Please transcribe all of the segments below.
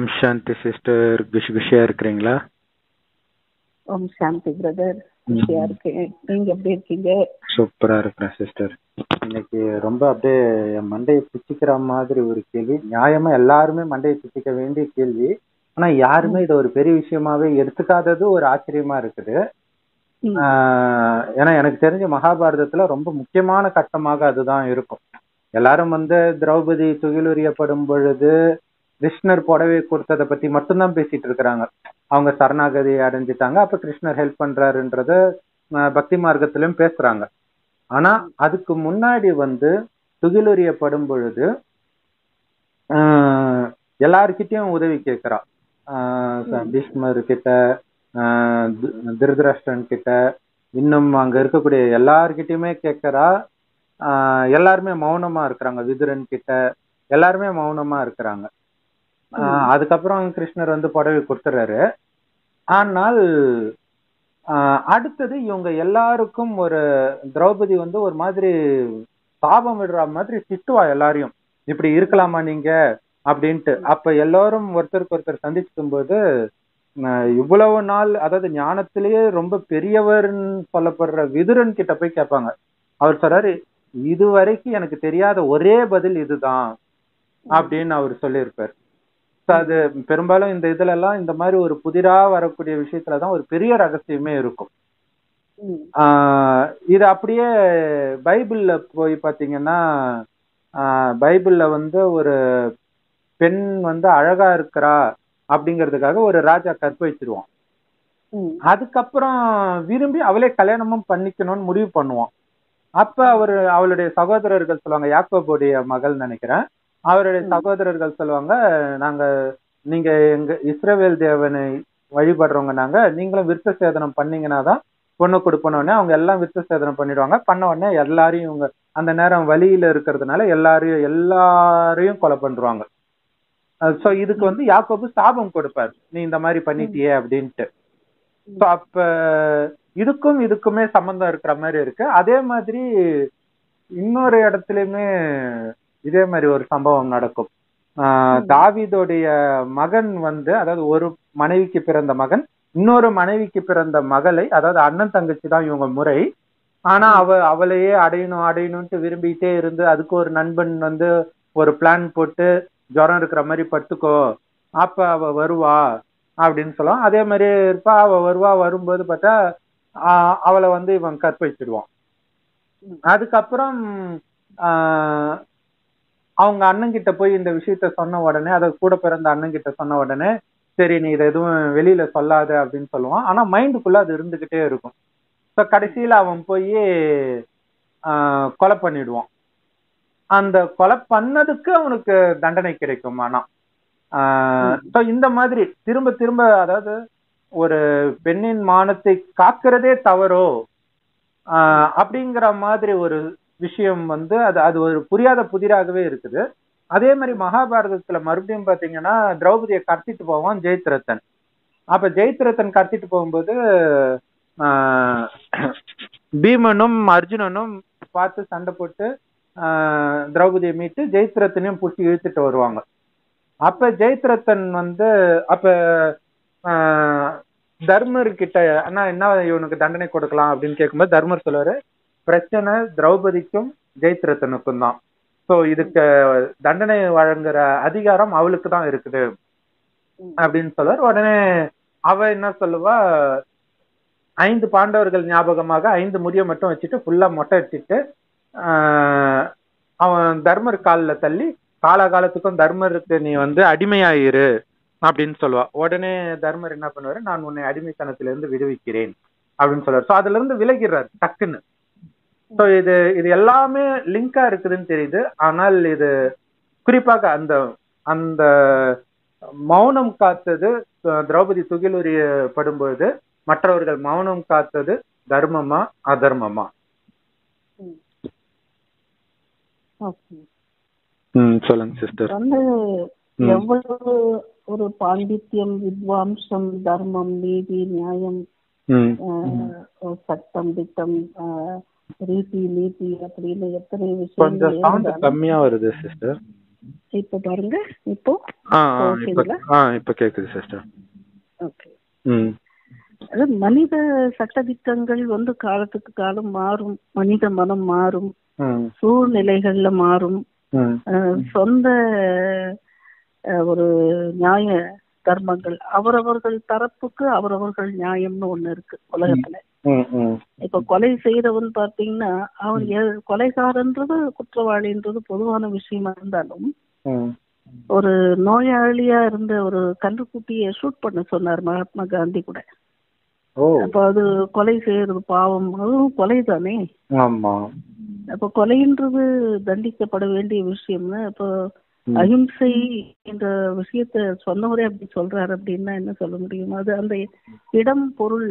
ஓம் சாந்தி sister குஷி குஷியா இருக்கிறீங்களா ஓம் சாந்தி brother குஷியா இருக்கேன் நீங்க எப்படி இருக்கீங்க சூப்பரா இருக்கிறேன் சிஸ்டர் இன்னைக்கு ரொம்ப அப்படியே என் மண்டையை பிச்சுக்கிற மாதிரி ஒரு கேள்வி நியாயமா எல்லாருமே மண்டையை பிச்சுக்க வேண்டிய கேள்வி ஆனா யாருமே இதை ஒரு பெரிய விஷயமாவே எடுத்துக்காதது ஒரு ஆச்சரியமா இருக்குது ம். ஆஹ் ஏன்னா எனக்கு தெரிஞ்ச மகாபாரதத்துல ரொம்ப முக்கியமான கட்டமாக அதுதான் இருக்கும் எல்லாரும் வந்து திரௌபதி துகிலுரியப்படும் பொழுது கிருஷ்ணர் புடவை கொடுத்ததை பத்தி மட்டும்தான் பேசிட்டு இருக்கிறாங்க அவங்க சரணாகதி அடைஞ்சிட்டாங்க அப்ப கிருஷ்ணர் ஹெல்ப் பண்றாருன்றத ஆஹ் பக்தி மார்க்கத்திலும் பேசுறாங்க ஆனா அதுக்கு முன்னாடி வந்து துகிலுரியப்படும் பொழுது ஆஹ் எல்லார்கிட்டயும் உதவி கேட்கிறா ஆஹ் ச- பீஷ்மர் கிட்ட ஆஹ் தி- திருதராஷ்டிரன் கிட்ட இன்னும் அங்க இருக்கக்கூடிய எல்லார்கிட்டயுமே கேட்கிறா ஆஹ் எல்லாருமே மௌனமா இருக்கிறாங்க விதுரன் கிட்ட எல்லாருமே மௌனமா இருக்கிறாங்க ஆஹ் அதுக்கப்புறம் கிருஷ்ணர் வந்து புடவை கொடுத்துறாரு ஆனால் ஆஹ் அடுத்தது இவங்க எல்லாருக்கும் ஒரு திரௌபதி வந்து ஒரு மாதிரி சாபம் விடுற மாதிரி திட்டுவா எல்லாரையும் இப்படி இருக்கலாமா நீங்க அப்படின்ட்டு அப்ப எல்லாரும் ஒருத்தருக்கு ஒருத்தர் சந்திச்சுக்கும் போது ஆஹ் இவ்வளவு நாள் அதாவது ஞானத்திலேயே ரொம்ப பெரியவர்னு சொல்லப்படுற விதுரன் கிட்ட போய் கேட்பாங்க அவர் சொல்றாரு இது வரைக்கும் எனக்கு தெரியாத ஒரே பதில் இதுதான் அப்படின்னு அவர் சொல்லியிருப்பார் So அது பெரும்பாலும் இந்த இதுல எல்லாம் இந்த மாதிரி ஒரு புதிரா வரக்கூடிய விஷயத்துலதான் ஒரு பெரிய ரகசியமே இருக்கும் ம். ஆஹ் இது அப்படியே பைபிள்ல போய் பாத்தீங்கன்னா ஆஹ் பைபிள்ல வந்து ஒரு பெண் வந்து அழகா இருக்கிறா அப்படிங்கிறதுக்காக ஒரு ராஜா கற்பழிச்சிருவான் ம். அதுக்கப்புறம் விரும்பி அவளே கல்யாணமும் பண்ணிக்கணும்னு முடிவு பண்ணுவான் அப்ப அவர் அவளுடைய சகோதரர்கள் சொல்லுவாங்க யாக்கோபுடைய மகள் நினைக்கிறேன் அவருடைய சகோதரர்கள் சொல்லுவாங்க நாங்க நீங்க எங்க இஸ்ரவேல் தேவனை வழிபடுறவங்க நாங்க நீங்களும் விருத்த சேதனம் பண்ணீங்கன்னா தான் பொண்ணு கொடுப்பனோடனே அவங்க எல்லாம் விருத்த சேதனம் பண்ணிடுவாங்க பண்ண உடனே எல்லாரையும் இவங்க அந்த நேரம் வழியில இருக்கிறதுனால எல்லாரையும் எல்லாரையும் கொலை பண்றாங்க சோ இதுக்கு வந்து யாக்கோபு சாபம் கொடுப்பார் நீ இந்த மாதிரி பண்ணிட்டியே அப்படின்ட்டு சோ அப்ப இதுக்கும் இதுக்குமே சம்பந்தம் இருக்கிற மாதிரி இருக்கு அதே மாதிரி இன்னொரு இடத்துலயுமே இதே மாதிரி ஒரு சம்பவம் நடக்கும் ஆஹ் தாவீதோடைய மகன் வந்து அதாவது ஒரு மனைவிக்கு பிறந்த மகன் இன்னொரு மனைவிக்கு பிறந்த மகளை அதாவது அண்ணன் தங்கச்சி தான் இவங்க முறை ஆனா அவ அவளையே அடையணும் அடையணும்ட்டு விரும்பிட்டே இருந்து அதுக்கு ஒரு நண்பன் வந்து ஒரு பிளான் போட்டு ஜுரம் இருக்கிற மாதிரி படுத்துக்கோ அப்ப அவ வருவா அப்படின்னு சொல்லுவான் அதே மாதிரி இருப்பா அவ வருவா வரும்போது பார்த்தா ஆஹ் அவளை வந்து இவன் கற்பழிச்சிடுவான் அதுக்கப்புறம் ஆஹ் அவங்க அண்ணன் கிட்ட போய் இந்த விஷயத்த சொன்ன உடனே அதை கூட பிறந்த அண்ணன் கிட்ட சொன்ன உடனே சரி நீ இதை எதுவும் வெளியில சொல்லாத அப்படின்னு சொல்லுவான் ஆனா மைண்டுக்குள்ள அது இருந்துகிட்டே இருக்கும் ஸோ கடைசியில அவன் போய் ஆஹ் கொலை பண்ணிடுவான் அந்த கொலை பண்ணதுக்கு அவனுக்கு தண்டனை கிடைக்கும் ஆனா ஸோ இந்த மாதிரி திரும்ப திரும்ப அதாவது ஒரு பெண்ணின் மானத்தை காக்கிறதே தவறோ ஆஹ் அப்படிங்கிற மாதிரி ஒரு விஷயம் வந்து அது அது ஒரு புரியாத புதிராகவே இருக்குது அதே மாதிரி மகாபாரதத்துல மறுபடியும் பாத்தீங்கன்னா திரௌபதியை கடத்திட்டு போவான் ஜெயத்ரத்தன் அப்ப ஜெயத்ரத்தன் கடத்திட்டு போகும்போது ஆஹ் பீமனும் அர்ஜுனனும் பார்த்து சண்டை போட்டு ஆஹ் திரௌபதியை மீட்டு ஜெயத்ரத்தனையும் பிடிச்சி இழுத்துட்டு வருவாங்க அப்ப ஜெயத்ரத்தன் வந்து அப்ப ஆஹ் தர்மர் கிட்ட அண்ணா என்ன இவனுக்கு தண்டனை கொடுக்கலாம் அப்படின்னு கேட்கும்போது தர்மர் சொல்லுவாரு பிரச்சனை திரௌபதிக்கும் ஜெயத்ரத்தனுக்கும் தான் சோ இதுக்கு தண்டனை வழங்குற அதிகாரம் அவளுக்கு தான் இருக்குது அப்படின்னு சொல்லுவார் உடனே அவ என்ன சொல்லுவா ஐந்து பாண்டவர்கள் ஞாபகமாக ஐந்து முடிய மட்டும் வச்சுட்டு ஃபுல்லா மொட்டை அடிச்சிட்டு ஆஹ் அவன் தர்மர் காலில் தள்ளி காலாகாலத்துக்கும் தர்மருக்கு நீ வந்து அடிமையாயிரு அப்படின்னு சொல்லுவா உடனே தர்மர் என்ன பண்ணுவாரு நான் உன்னை அடிமைத்தனத்திலிருந்து விடுவிக்கிறேன் அப்படின்னு சொல்லுவார் ஸோ அதுல இருந்து விலகிறார் டக்குன்னு ஸோ இது இது எல்லாமே லிங்கா இருக்குதுன்னு தெரியுது ஆனால் இது குறிப்பாக அந்த அந்த மௌனம் காத்தது அஹ், திரௌபதி துகிலுரியப்படும் பொழுது மற்றவர்கள் மௌனம் காத்தது தர்மமா அதர்மமா ஓகே ம் சொல்லுங்க சிஸ்டர் வந்து எவ்வளவு ஒரு பாண்டித்யம் வித்வாம்சம் தர்மம் நீதி நியாயம் ம் ஆஹ், சட்டம் திட்டம் ஆஹ், ரீதி நீதி அப்படின்னு எத்தனை கொஞ்சம் விஷயங்கள் சவுண்ட் இருந்தாலும் கம்மியா வருது சிஸ்டர் இப்ப பாருங்க இப்போ ஆ ஆ இப்ப ஓகேங்களா? ஆ இப்ப கேக்குது சிஸ்டர் ஓகே ம் அது மனித சட்டதிட்டங்கள் வந்து காலத்துக்கு காலம் மாறும் மனித மனம் மாறும் ம் சூழ்நிலைகள்ல மாறும் ம் அஹ் சொந்த அஹ், ஒரு நியாய தர்மங்கள் அவரவர்கள் தரப்புக்கு அவரவர்கள் நியாயம்னு ஒண்ணு இருக்கு உலகத்துல ம் ம் இப்ப கொலை செய்யறவன் பாத்தீங்கன்னா அவன் எ- கொலைகாரன்றது குற்றவாளின்றது பொதுவான விஷயமா இருந்தாலும் ம் ஒரு நோயாளியா இருந்த ஒரு கன்றுக்குட்டியை ஷூட் பண்ண சொன்னார் மகாத்மா காந்தி கூட ஓ அப்ப அது கொலை செய்யறது பாவம் அதுவும் கொலை தானே ஆமா அப்ப கொலைன்றது தண்டிக்கப்பட வேண்டிய விஷயம்னு இப்போ ம். அஹிம்சை என்ற விஷயத்த சொன்னவரே அப்படி சொல்றாரு அப்படின்னா என்ன சொல்ல முடியும் அது அந்த இடம் பொருள்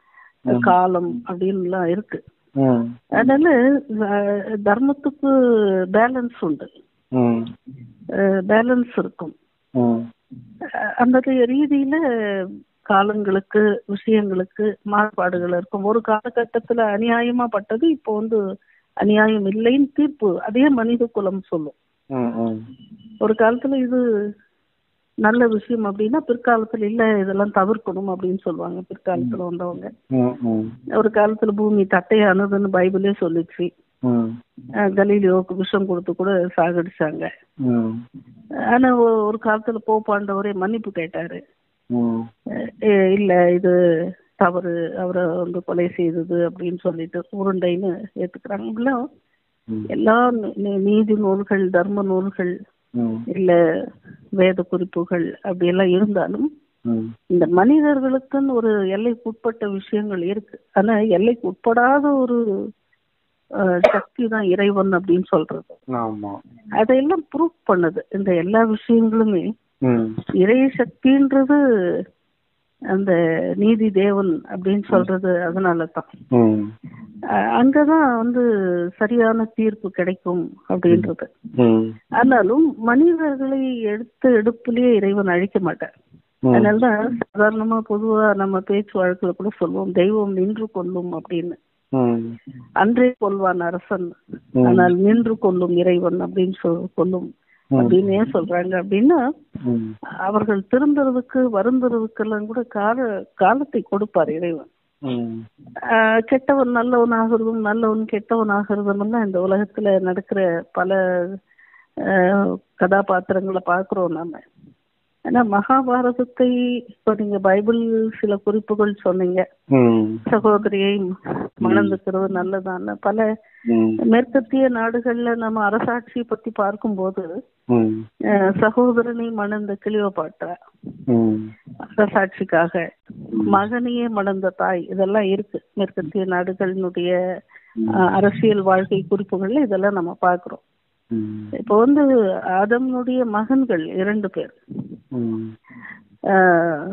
காலம் அப்படின்னுலாம் இருக்கு ம் அதனால அஹ், தர்மத்துக்கு பேலன்ஸ் உண்டு ம் பேலன்ஸ் இருக்கும் ம் அஹ், அந்த ரீதியில காலங்களுக்கு விஷயங்களுக்கு மாறுபாடுகள் இருக்கும் ஒரு காலகட்டத்துல அநியாயமா பட்டது இப்போ வந்து அநியாயம் இல்லைன்னு தீர்ப்பு அதே மனித குலம் சொல்லும் ம் ம் ஒரு காலத்துல இது நல்ல விஷயம் அப்படின்னா பிற்காலத்துல இல்ல இதெல்லாம் தவிர்க்கணும் அப்படின்னு சொல்லுவாங்க பிற்காலத்துல வந்தவங்க ம் ம் ஒரு காலத்துல பூமி தட்டையானதுன்னு பைபிளே சொல்லிச்சு ம் அஹ் கலீலியோவுக்கு விஷம் கொடுத்து கூட சாகடிச்சாங்க ம் ஆனா ஒ- ஒரு காலத்துல போப்பாண்டவரே மன்னிப்பு கேட்டாரு ம் அஹ் இல்ல இது தவறு அவரை வந்து கொலை செய்தது அப்படின்னு சொல்லிட்டு உருண்டைன்னு ஏத்துக்கிறாங்க இப்படிலாம் ம். எல்லா நீ- நீதி நூல்கள் தர்ம நூல்கள் ம் இல்ல வேத குறிப்புகள் அப்படி எல்லாம் இருந்தாலும் ம் இந்த மனிதர்களுக்குன்னு ஒரு எல்லைக்கு உட்பட்ட விஷயங்கள் இருக்கு ஆனா எல்லைக்கு உட்படாத ஒரு அஹ், சக்தி தான் இறைவன் அப்படின்னு சொல்றது ஆமா அதையெல்லாம் ப்ரூவ் பண்ணுது இந்த எல்லா விஷயங்களுமே ம் இறை சக்தின்றது அந்த நீதி தேவன் அப்படின்னு சொல்றது அதனால தான் ம் அஹ், அங்கதான் வந்து சரியான தீர்ப்பு கிடைக்கும் அப்படின்றது ம் ஆனாலும் மனிதர்களை எடுத்த எடுப்புலயே இறைவன் அழிக்க மாட்டார் ம் அதனாலதான் சாதாரணமா பொதுவா நம்ம பேச்சு வழக்குல கூட சொல்லுவோம் தெய்வம் நின்று கொள்ளும் அப்படின்னு ம் அன்றே கொள்வான் அரசன் ம். ஆனால் நின்று கொள்ளும் இறைவன் அப்படின்னு சொல் கொள்ளும் ம். அப்படின்னு ஏன் சொல்றாங்க அப்படின்னா ம் அவர்கள் திருந்துறதுக்கு வருந்துறதுக்கெல்லாம் கூட கால காலத்தை கொடுப்பார் இறைவன் ம் ஆஹ் கெட்டவன் நல்லவன் ஆகிறதும் நல்லவன் கெட்டவன் ஆகிறதும் எல்லாம் இந்த உலகத்துல நடக்கிற பல ஆஹ் கதாபாத்திரங்களை பார்க்கிறோம் நாம ஆனா மகாபாரதத்தை இப்ப நீங்க பைபிள் சில குறிப்புகள் சொன்னீங்க ம் சகோதரியை மணந்துக்கிறது நல்லதான பல ம் மேற்கத்திய நாடுகள்ல நம்ம அரசாட்சியை பத்தி பார்க்கும்போது ம் ஆஹ் சகோதரனை மணந்த கிளியோபாட்ரா ம் அரசாட்சிக்காக மகனையே மணந்த தாய் இதெல்லாம் இருக்கு மேற்கத்திய நாடுகளினுடைய ஆஹ், அரசியல் வாழ்க்கை குறிப்புகள்ல இதெல்லாம் நம்ம பார்க்கிறோம் ம் இப்போ வந்து ஆதம்னுடைய மகன்கள் இரண்டு பேர் ம் ஆஹ்,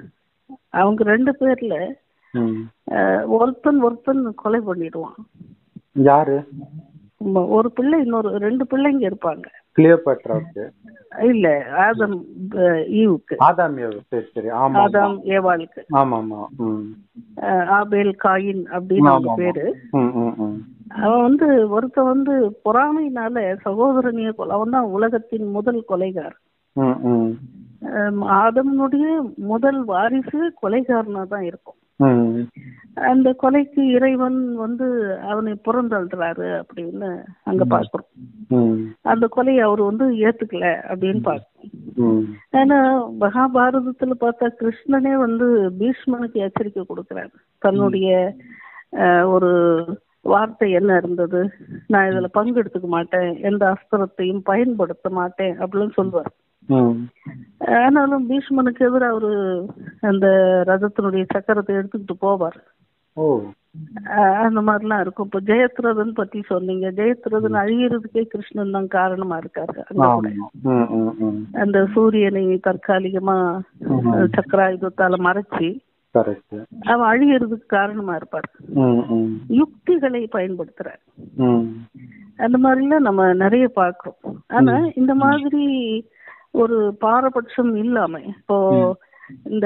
அவங்க ரெண்டு பேர்ல ம் ஆஹ், ஒருத்தன் ஒருத்தன் கொலை பண்ணிடுவான் யாரு ம- ஒரு பிள்ளை இன்னொரு ரெண்டு பிள்ளைங்க இருப்பாங்க கிளியோபாட்ராவுக்கு இல்ல ஆதம் ஆஹ், ஈவுக்கு ஆதாம் ஏவு சரி சரி ஆமா ஆமா. ஆதாம் ஏவாளுக்கு ஆமா ஆமா ம் ஆஹ், ஆபேல் காயின் அப்படின்னு அவங்க ஆமா, ஆமா. பேரு ம் ம் ம் அவன் வந்து ஒருத்தன் வந்து பொறாமையினால சகோதரனைய கொலை அவன் தான் உலகத்தின் முதல் கொலைகார் ம் ம் ஆம், ஆதம்னுடைய முதல் வாரிசு கொலைகாரனா தான் இருக்கும் ம் அந்த கொலைக்கு இறைவன் வந்து அவனை புறந்தள்ளுறாரு அப்படின்னு அங்க பாக்குறோம் ம் அந்த கொலையை அவர் வந்து ஏத்துக்கல அப்படின்னு பார்க்கணும் ம் ஏன்னா மகாபாரதத்துல பார்த்தா கிருஷ்ணனே வந்து பீஷ்மனுக்கு எச்சரிக்கை கொடுக்கிறாரு தன்னுடைய அஹ், ஒரு வார்த்தை என்ன இருந்தது நான் இதுல பங்கெடுத்துக்க மாட்டேன் எந்த அஸ்திரத்தையும் பயன்படுத்த மாட்டேன் அப்படின்னு சொல்லுவார் ம் ஆனாலும் பீஷ்மனுக்கு எதிராக அவரு அந்த ரதத்தினுடைய சக்கரத்தை எடுத்துக்கிட்டு போவார் ஓ அஹ் அந்த மாதிரிலாம் இருக்கும் இப்போ ஜெயத்ரதன் பத்தி சொன்னீங்க ஜெயத்ரதன் அழியறதுக்கே கிருஷ்ணன் தான் காரணமா இருக்காரு அங்க கூட ஆமா ம் ம் ம் அந்த சூரியனை தற்காலிகமா ம். அஹ், சக்கராயுதத்தால மறைச்சி கரெக்ட் அவன் அழியறதுக்கு காரணமா இருப்பார் ம் ம் யுக்திகளை பயன்படுத்துறார் ம் அந்த மாதிரிலாம் நம்ம நிறைய பார்க்கிறோம் ஆனா இந்த மாதிரி ஒரு பாரபட்சம் இல்லாம இப்போ இந்த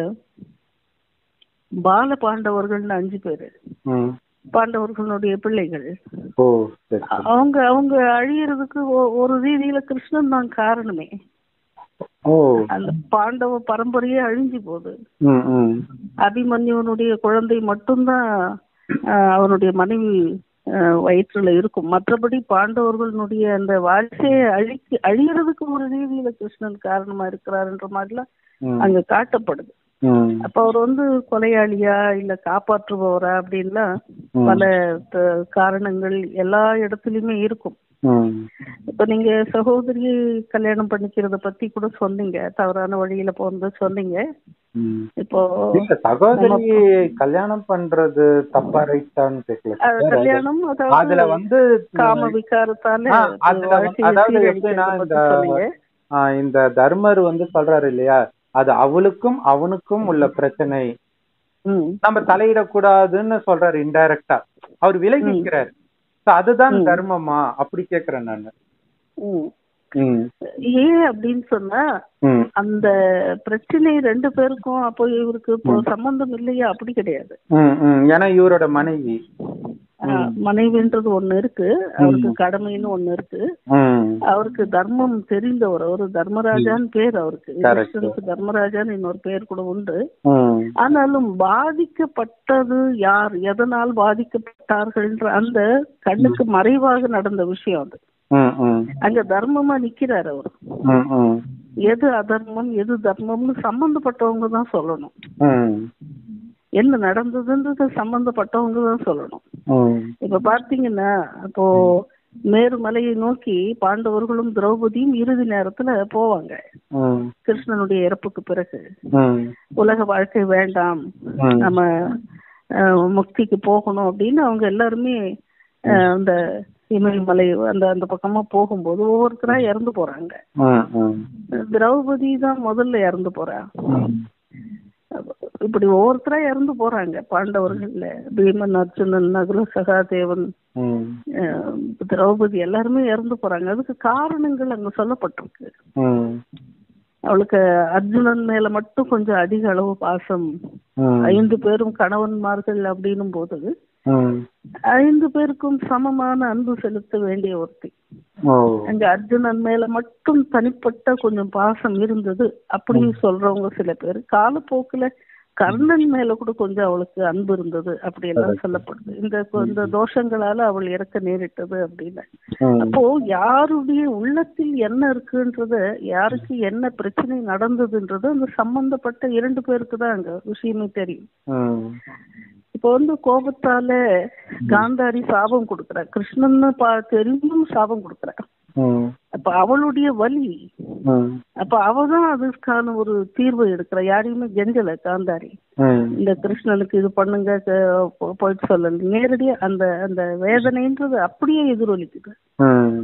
பால பாண்டவர்கள்னு அஞ்சு பேரு ம் பாண்டவர்களுடைய பிள்ளைகள் ஓ சரி சரி அவங்க அவங்க அழியறதுக்கு ஒ- ஒரு ரீதியில கிருஷ்ணன் தான் காரணமே ஓ அந்த பாண்டவ பரம்பரையே அழிஞ்சு போகுது ம் ம் அபிமன்யுவனுடைய குழந்தை மட்டும்தான் ஆஹ், அவனுடைய மனைவி ஆஹ், வயிற்றுல இருக்கும் மற்றபடி பாண்டவர்களுடைய அந்த வாழ்க்கையை அழிக்க அழியறதுக்கு ஒரு ரீதியில கிருஷ்ணன் காரணமா இருக்கிறாருன்ற மாதிரிலாம் ம் அங்க காட்டப்படுது ம் அப்ப அவர் வந்து கொலையாளியா இல்ல காப்பாற்றுபவரா அப்படின்லாம் ம். பல த- காரணங்கள் எல்லா இடத்துலயுமே இருக்கும் ம் இப்ப நீங்க சகோதரி கல்யாணம் பண்ணிக்கிறத பத்தி கூட சொன்னீங்க தவறான வழியில போனது சொன்னீங்க ம். இப்போ இல்ல சகோதரி கல்யாணம் பண்றது தப்பா ரைட்டான்னு தெரியல அஹ், sister. கல்யாணம் அதுல அதாவது வந்து காம விகாரத்தால ஆ, அதுல வந்து- வாழ்க்கையை அதாவது சீரழிக்கிறத எப்படின்னா பத்தி இந்த- சொன்னீங்க ஆ, இந்த தர்மர் வந்து சொல்றாரு இல்லையா அது அவளுக்கும் அவனுக்கும் உள்ள பிரச்சனை ம் நம்ம தலையிடக்கூடாதுன்னு சொல்றாரு இன்டைரக்டா அவர் விலகி நிக்கிறாரு So அதுதான் தர்மமா அப்படி கேக்குறேன் நானு ம் ம் ஏன் அப்படின்னு சொன்னா ம் அந்த பிரச்சனை ரெண்டு பேருக்கும் அப்போ இவருக்கு இப்போ சம்பந்தம் இல்லையா அப்படி கிடையாது ம் ம் ஏன்னா இவரோட மனைவி ஆஹ், மனைவின்றது ஒண்ணு இருக்கு அவருக்கு கடமைன்னு ஒண்ணு இருக்கு ம் அவருக்கு தர்மம் தெரிந்தவர் அவரு தர்மராஜான்னு பேர் அவருக்கு Correct. கிருஷ்ணனுக்கு தர்மராஜான்னு இன்னொரு பேர் கூட உண்டு ம் ஆனாலும் பாதிக்கப்பட்டது யார் எதனால் பாதிக்கப்பட்டார்கள்ன்ற அந்த கண்ணுக்கு மறைவாக நடந்த விஷயம் அது ம் ம் அங்க தர்மமா நிக்கிறார் அவர் ம் ம் எது அதர்மம் எது தர்மம்னு சம்பந்தப்பட்டவங்க தான் சொல்லணும் ம் என்ன நடந்ததுன்றது சம்பந்தப்பட்டவங்க தான் சொல்லணும் ம் இப்ப பார்த்தீங்கன்னா அப்போ மேருமலையை நோக்கி பாண்டவர்களும் திரௌபதியும் இறுதி நேரத்துல போவாங்க ம் கிருஷ்ணனுடைய இறப்புக்கு பிறகு ம் உலக வாழ்க்கை வேண்டாம் ம் நம்ம அஹ், முக்திக்கு போகணும் அப்படின்னு அவங்க எல்லாருமே அஹ், அந்த இமயமலை அந்த அந்த பக்கமா போகும்போது ஒவ்வொருத்தரா இறந்து போறாங்க ம் ம் திரௌபதி தான் முதல்ல இறந்து போறா இப்படி ஒவ்வொருத்தரா இறந்து போறாங்க பாண்டவர்கள்ல பீமன் அர்ஜுனன் நகுல சகாதேவன் ம் அஹ், திரௌபதி எல்லாருமே இறந்து போறாங்க அதுக்கு காரணங்கள் அங்க சொல்லப்பட்டிருக்கு ம் அவளுக்கு அர்ஜுனன் மேல மட்டும் கொஞ்சம் அதிக அளவு பாசம் ம் ஐந்து பேரும் கணவன்மார்கள் அப்படின்னும் போது ம் ஐந்து பேருக்கும் சமமான அன்பு செலுத்த வேண்டிய ஒருத்தி ஓ அங்க அர்ஜுனன் மேல மட்டும் தனிப்பட்ட கொஞ்சம் பாசம் இருந்தது அப்படின்னு சொல்றவங்க சில பேர் காலப்போக்குல கர்ணன் மேல கூட கொஞ்சம் அவளுக்கு அன்பு இருந்தது அப்படி எல்லாம் சொல்லப்படுது இந்த இந்த தோஷங்களால அவள் இறக்க நேரிட்டது அப்படின்னு ம் அப்போ யாருடைய உள்ளத்தில் என்ன இருக்குன்றத யாருக்கு என்ன பிரச்சனை நடந்ததுன்றது அந்த சம்பந்தப்பட்ட இரண்டு பேருக்கு தான் அங்க விஷயமே தெரியும் ம் இப்போ வந்து கோபத்தால காந்தாரி சாபம் கொடுக்குறா கிருஷ்ணன்னு பா தெரிஞ்சும் சாபம் கொடுக்குறா ம் அப்ப அவளுடைய வலி ம் அப்ப அவதான் அதுக்கான ஒரு தீர்வு எடுக்கிறா யாரையுமே கெஞ்சல காந்தாரி ம் இந்த கிருஷ்ணனுக்கு இது பண்ணுங்க க- போ- போயிட்டு சொல்லல நேரடியா அந்த அந்த வேதனைன்றது அப்படியே எதிரொலிக்குது ம்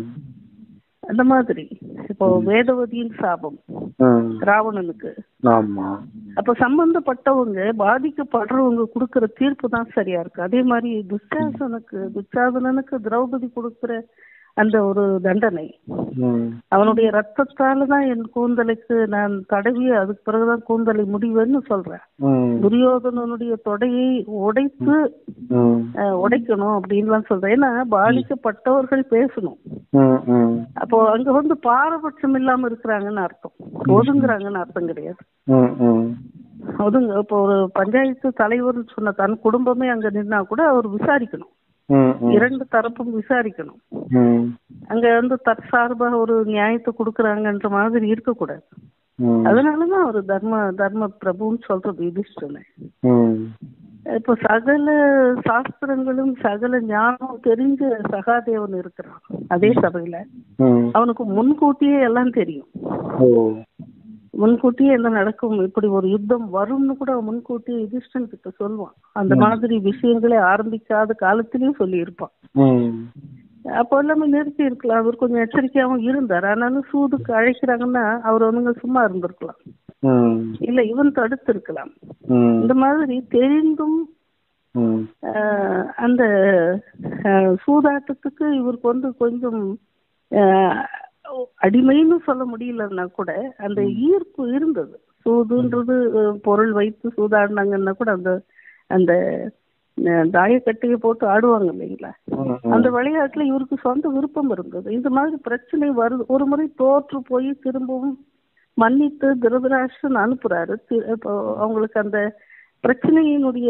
அந்த மாதிரி இப்போ வேதவதியின் சாபம் ம் ராவணனுக்கு ஆமா அப்ப சம்பந்தப்பட்டவங்க பாதிக்கப்படுறவங்க கொடுக்கிற தீர்ப்பு தான் சரியா இருக்கு அதே மாதிரி துச்சாசனுக்கு துச்சாதனனுக்கு திரௌபதி கொடுக்கிற அந்த ஒரு தண்டனை ம் அவனுடைய ரத்தத்தால தான் என் கூந்தலுக்கு நான் தடவி அதுக்கு பிறகுதான் கூந்தலை முடிவேன்னு சொல்றேன் ம் துரியோதனனுடைய தொடையை உடைத்து ம் அஹ், உடைக்கணும் அப்படின்லாம் சொல்றேன் ஏன்னா பாதிக்கப்பட்டவர்கள் பேசணும் ம் ம் அப்போ அங்க வந்து பாரபட்சம் இல்லாம இருக்கிறாங்கன்னு அர்த்தம் ஒதுங்குறாங்கன்னு அர்த்தம் கிடையாது ம் ம் ஒதுங்க இப்போ ஒரு பஞ்சாயத்து தலைவர்னு சொன்ன தன் குடும்பமே அங்க நின்னா கூட அவர் விசாரிக்கணும் ம் ம் இரண்டு தரப்பும் விசாரிக்கணும் ம் அங்க வந்து தற்சார்பா ஒரு நியாயத்தை கொடுக்கறாங்கன்ற மாதிரி இருக்கக்கூடாது ம் அதனாலதான் அவர் தர்ம தர்ம பிரபுன்னு சொல்றது யுதிஷ்டனை ம் இப்போ சகல சாஸ்திரங்களும் சகல ஞானம் தெரிஞ்ச சகாதேவன் இருக்கிறான் அதே சபையில ம் அவனுக்கு முன்கூட்டியே எல்லாம் தெரியும் ஓ முன்கூட்டியே என்ன நடக்கும் இப்படி ஒரு யுத்தம் வரும்னு கூட அவன் முன்கூட்டியே யுதிஷ்டன் கிட்ட சொல்லுவான் அந்த மாதிரி விஷயங்களே ஆரம்பிக்காத காலத்திலயும் சொல்லி இருப்பான் ம் அப்போ எல்லாமே நிறுத்தி இருக்கலாம் அவர் கொஞ்சம் எச்சரிக்கையாவும் இருந்தார் ஆனாலும் சூதுக்கு அழைக்கிறாங்கன்னா அவர் வந்துங்க சும்மா இருந்திருக்கலாம் ம் இல்ல இவன் தடுத்து இருக்கலாம் ம் இந்த மாதிரி தெரிந்தும் ம் ஆஹ், அந்த ஆஹ், சூதாட்டத்துக்கு இவருக்கு வந்து கொஞ்சம் ஆஹ், அடிமைன்னு சொல்ல முடியலன்னா கூட அந்த ஈர்ப்பு இருந்தது சூதுன்றது அஹ், பொருள் வைத்து சூதாடினாங்கன்னா கூட அந்த அந்த அஹ், தாயக்கட்டையை போட்டு ஆடுவாங்க இல்லைங்களா அந்த விளையாட்டுல இவருக்கு சொந்த விருப்பம் இருந்தது இந்த மாதிரி பிரச்சனை வருது ஒரு முறை தோற்று போய் திரும்பவும் மன்னித்து திருதராஷ்டிரன் அனுப்புறாரு தி- இப்போ அவங்களுக்கு அந்த பிரச்சனையினுடைய